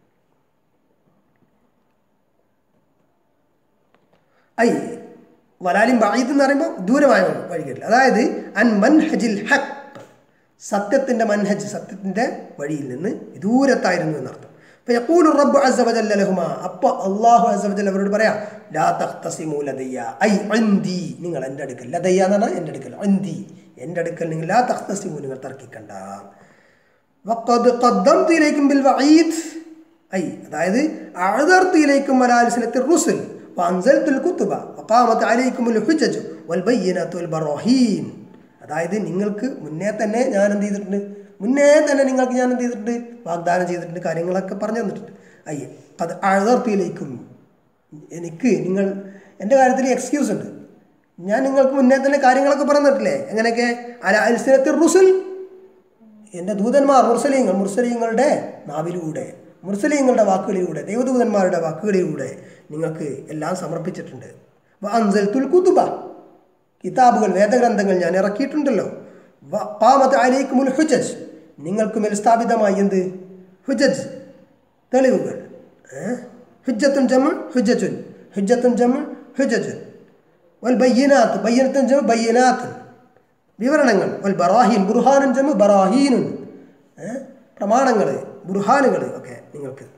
ഐ വലാലിൻ ബഈദ് എന്ന് പറയുമ്പോൾ ദൂരമായ വഴികേടിൽ അതായത് അൻ മൻഹജിൽ ഹഖ് സത്യത്തിൻ്റെ മൻഹജ് സത്യത്തിൻ്റെ വഴിയിൽ നിന്ന് ദൂരത്തായിരുന്നു എന്നർത്ഥം അപ്പോൾ യക്കൂലു റബ്ബ് അസവജല്ല ലഹുമ അപ്പോൾ അള്ളാഹു അസവജൽ അവരോട് പറയാം ലാ തഖ്തസിമു ലദയ്യ ഐ അന്തി നിങ്ങൾ എൻ്റെ അടുക്കൽ ലദയ്യ എന്ന് പറഞ്ഞാൽ എൻ്റെ അടുക്കൽ അന്തി എൻ്റെ അടുക്കൽ നിങ്ങൾ ലാ തഖ്തസിമു നിങ്ങൾ തർക്കിക്കണ്ട വഖദ് ഖദ്ദംതു ഇലൈക്കും ബിൽ വഈദ് ഐ അതായത് അഅദർതു ഇലൈക്കും അലാ അൽസിനത്തി റുസുൽ വഅൻസൽതുൽ കുതുബ വഖാമത് അലൈക്കുമുൽ ഹുജജ് വൽ ബയ്യിനാത്തു വൽ ബറാഹീൻ അതായത് നിങ്ങൾക്ക് മുന്നേ തന്നെ ഞാൻ എന്ത് ചെയ്തിട്ടുണ്ട് മുന്നേ തന്നെ നിങ്ങൾക്ക് ഞാൻ എന്ത് ചെയ്തിട്ടുണ്ട് വാഗ്ദാനം ചെയ്തിട്ടുണ്ട് കാര്യങ്ങളൊക്കെ പറഞ്ഞു തന്നിട്ടുണ്ട് അയ്യേ അത് അഴതർത്തിയിലേക്കും എനിക്ക് നിങ്ങൾ എൻ്റെ കാര്യത്തിൽ എക്സ്ക്യൂസ് ഉണ്ട് ഞാൻ നിങ്ങൾക്ക് മുന്നേ തന്നെ കാര്യങ്ങളൊക്കെ പറഞ്ഞിട്ടില്ലേ എങ്ങനെയൊക്കെ അല അൽസിനത്തിൽ റുസുൽ എൻ്റെ ദൂതന്മാർ മുർസലീങ്ങൾ മുർസലീങ്ങളുടെ നാവിലൂടെ മുർസലീങ്ങളുടെ വാക്കുകളിലൂടെ ദൈവദൂതന്മാരുടെ വാക്കുകളിലൂടെ നിങ്ങൾക്ക് എല്ലാം സമർപ്പിച്ചിട്ടുണ്ട് അൻസൽത്തുൽ കുതുബ കിതാബുകൾ വേദഗ്രന്ഥങ്ങൾ ഞാൻ ഇറക്കിയിട്ടുണ്ടല്ലോ വ- ഖാമത്ത് അലൈക്കുമുൽ ഹുജജ് നിങ്ങൾക്ക് മേൽ സ്ഥാപിതമായി എന്ത് ഹുജജ് തെളിവുകൾ ഏ? ഹുജ്ജത്തുൻ ജമ ഹുജജുൻ ഹുജ്ജത്തുൻ ജമ ഹുജജുൻ വൽ ബയ്യനാത്ത് ബയ്യനത്തുൻ ജമ ബയ്യനാത്തുൻ വിവരണങ്ങൾ വൽ ബറാഹീൻ ബുർഹാനുൻ ജമ ബറാഹീനുൻ ഏ? പ്രമാണങ്ങൾ ബുർഹാനുകൾ ഒക്കെ നിങ്ങൾക്ക്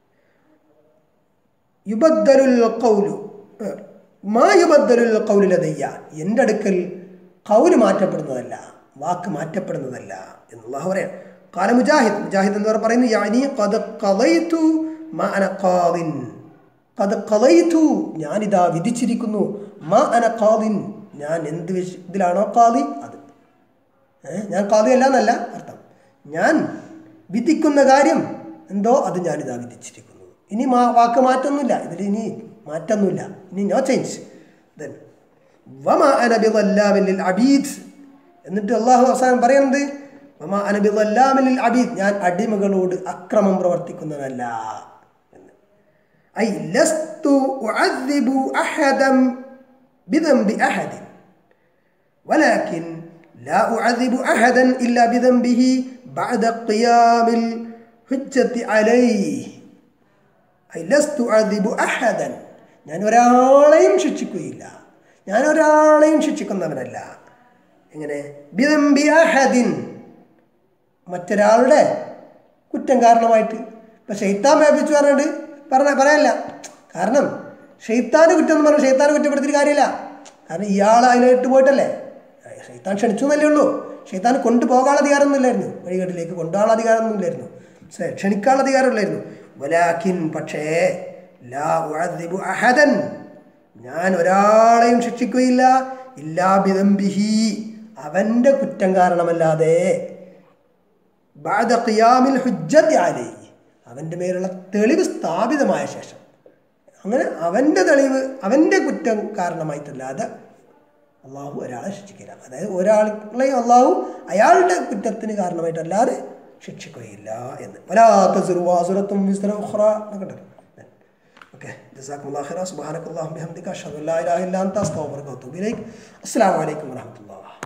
യുബദ്ദലുൽ കൗലു ഏ, മാ യുബദ്ദലുൽ കൗലു ലദയ്യ എൻ്റെ അടുക്കൽ കൗല് മാറ്റപ്പെടുന്നതല്ല വാക്ക് മാറ്റപ്പെടുന്നതല്ല എന്നുള്ളാഹു പറയാം കാല മുജാഹിദ് മുജാഹിദ് എന്ന് പറയുന്നു യാനി ഖദ് ഖളൈതു മാ അന ഖാദിൻ ഖദ് ഖളൈതു ഞാനിതാ വിധിച്ചിരിക്കുന്നു മാ അന ഖാദിൻ ഞാൻ എന്ത് വിഷ- ഇതിലാണോ ഖാദി അത് ഏ? ഞാൻ കാതിയല്ല എന്നല്ല അർത്ഥം ഞാൻ വിധിക്കുന്ന കാര്യം എന്തോ അത് ഞാനിതാ വിധിച്ചിരിക്കുന്നു ഇനി മാ വാക്ക് മാറ്റൊന്നുമില്ല ഇതിൽ ഇനി മാറ്റൊന്നുമില്ല ഇനി നോ ചേഞ്ച് ദെൻ വമ അനബിൽ അബീദ് എന്നിട്ട് അള്ളാഹു അവസാനം പറയുന്നത് വമ അനബിൽ അബീദ് ഞാൻ അടിമകളോട് അക്രമം പ്രവർത്തിക്കുന്നവനല്ല എന്ന് ഐ ലസ്തു ഉഅദ്ദിബു അഹദം ബിദംബി അഹദിൻ ولكن لا أعذب أحدا إلا بذنبه بعد قيام الحجة عليه أي لست أعذب أحدا ഞാൻ ഒരാളെയും ശിക്ഷിക്കുകയില്ല ഞാൻ ഒരാളെയും ശിക്ഷിക്കുന്നവനല്ല എങ്ങനെ ബിദംബി അഹദിൻ മറ്റൊരാളുടെ കുറ്റം കാരണമായിട്ട് ഇപ്പം ഷെയ്ത്താൻ വ്യാപിച്ചു പറഞ്ഞിട്ട് പറഞ്ഞ പറയല്ല കാരണം ഷെയ്ത്താന് കുറ്റം എന്ന് പറഞ്ഞാൽ ഷെയ്ത്താനെ കുറ്റപ്പെടുത്തിയിട്ട് കാര്യമില്ല കാരണം ഇയാൾ അതിനായിട്ട് പോയിട്ടല്ലേ ഷെയ്ത്താൻ ക്ഷണിച്ചു എന്നല്ലേ ഉള്ളൂ ഷെയ്ത്താൻ കൊണ്ടുപോകാനുള്ള അധികാരമൊന്നും ഇല്ലായിരുന്നു വഴികേട്ടിലേക്ക് കൊണ്ടുപോകാനുള്ള അധികാരമൊന്നും ഇല്ലായിരുന്നു ക്ഷ- ക്ഷണിക്കാനുള്ള അധികാരമില്ലായിരുന്നു വലാക്കിൻ പക്ഷേ ലാ ഉഅദ്ദിബു അഹദൻ ഞാൻ ഒരാളെയും ശിക്ഷിക്കുകയില്ല ഇല്ലാ ബിദംബിഹി അവൻ്റെ കുറ്റം കാരണമല്ലാതെ ബാദ ഖിയാമിൽ ഹുജ്ജത്തി അലൈഹി അവൻ്റെ മേലുള്ള തെളിവ് സ്ഥാപിതമായ ശേഷം അങ്ങനെ അവൻ്റെ തെളിവ് അവൻ്റെ കുറ്റം കാരണമായിട്ടല്ലാതെ അള്ളാഹു ഒരാളെ ശിക്ഷിക്കില്ല അതായത് ഒരാളെയും അള്ളാഹു അയാളുടെ കുറ്റത്തിന് കാരണമായിട്ടല്ലാതെ ശിക്ഷിക്കുകയില്ല എന്ന് വലാത്ത സുറുവാസുരത്തും എന്നൊക്കെ ഉണ്ട് ഓക്കെ ജസാഖുല്ലാ ഖിറ സുബ്ഹാനക്കല്ലാഹു ബിഹംദിക അഷ്ഹദു അല്ലാ ഇലാഹ ഇല്ലാ അൻത അസ്തഗ്ഫിറുക വഅത്തൂബു ഇലൈക് അസ്സലാമു അലൈക്കും വറഹ്മത്തുള്ളാഹി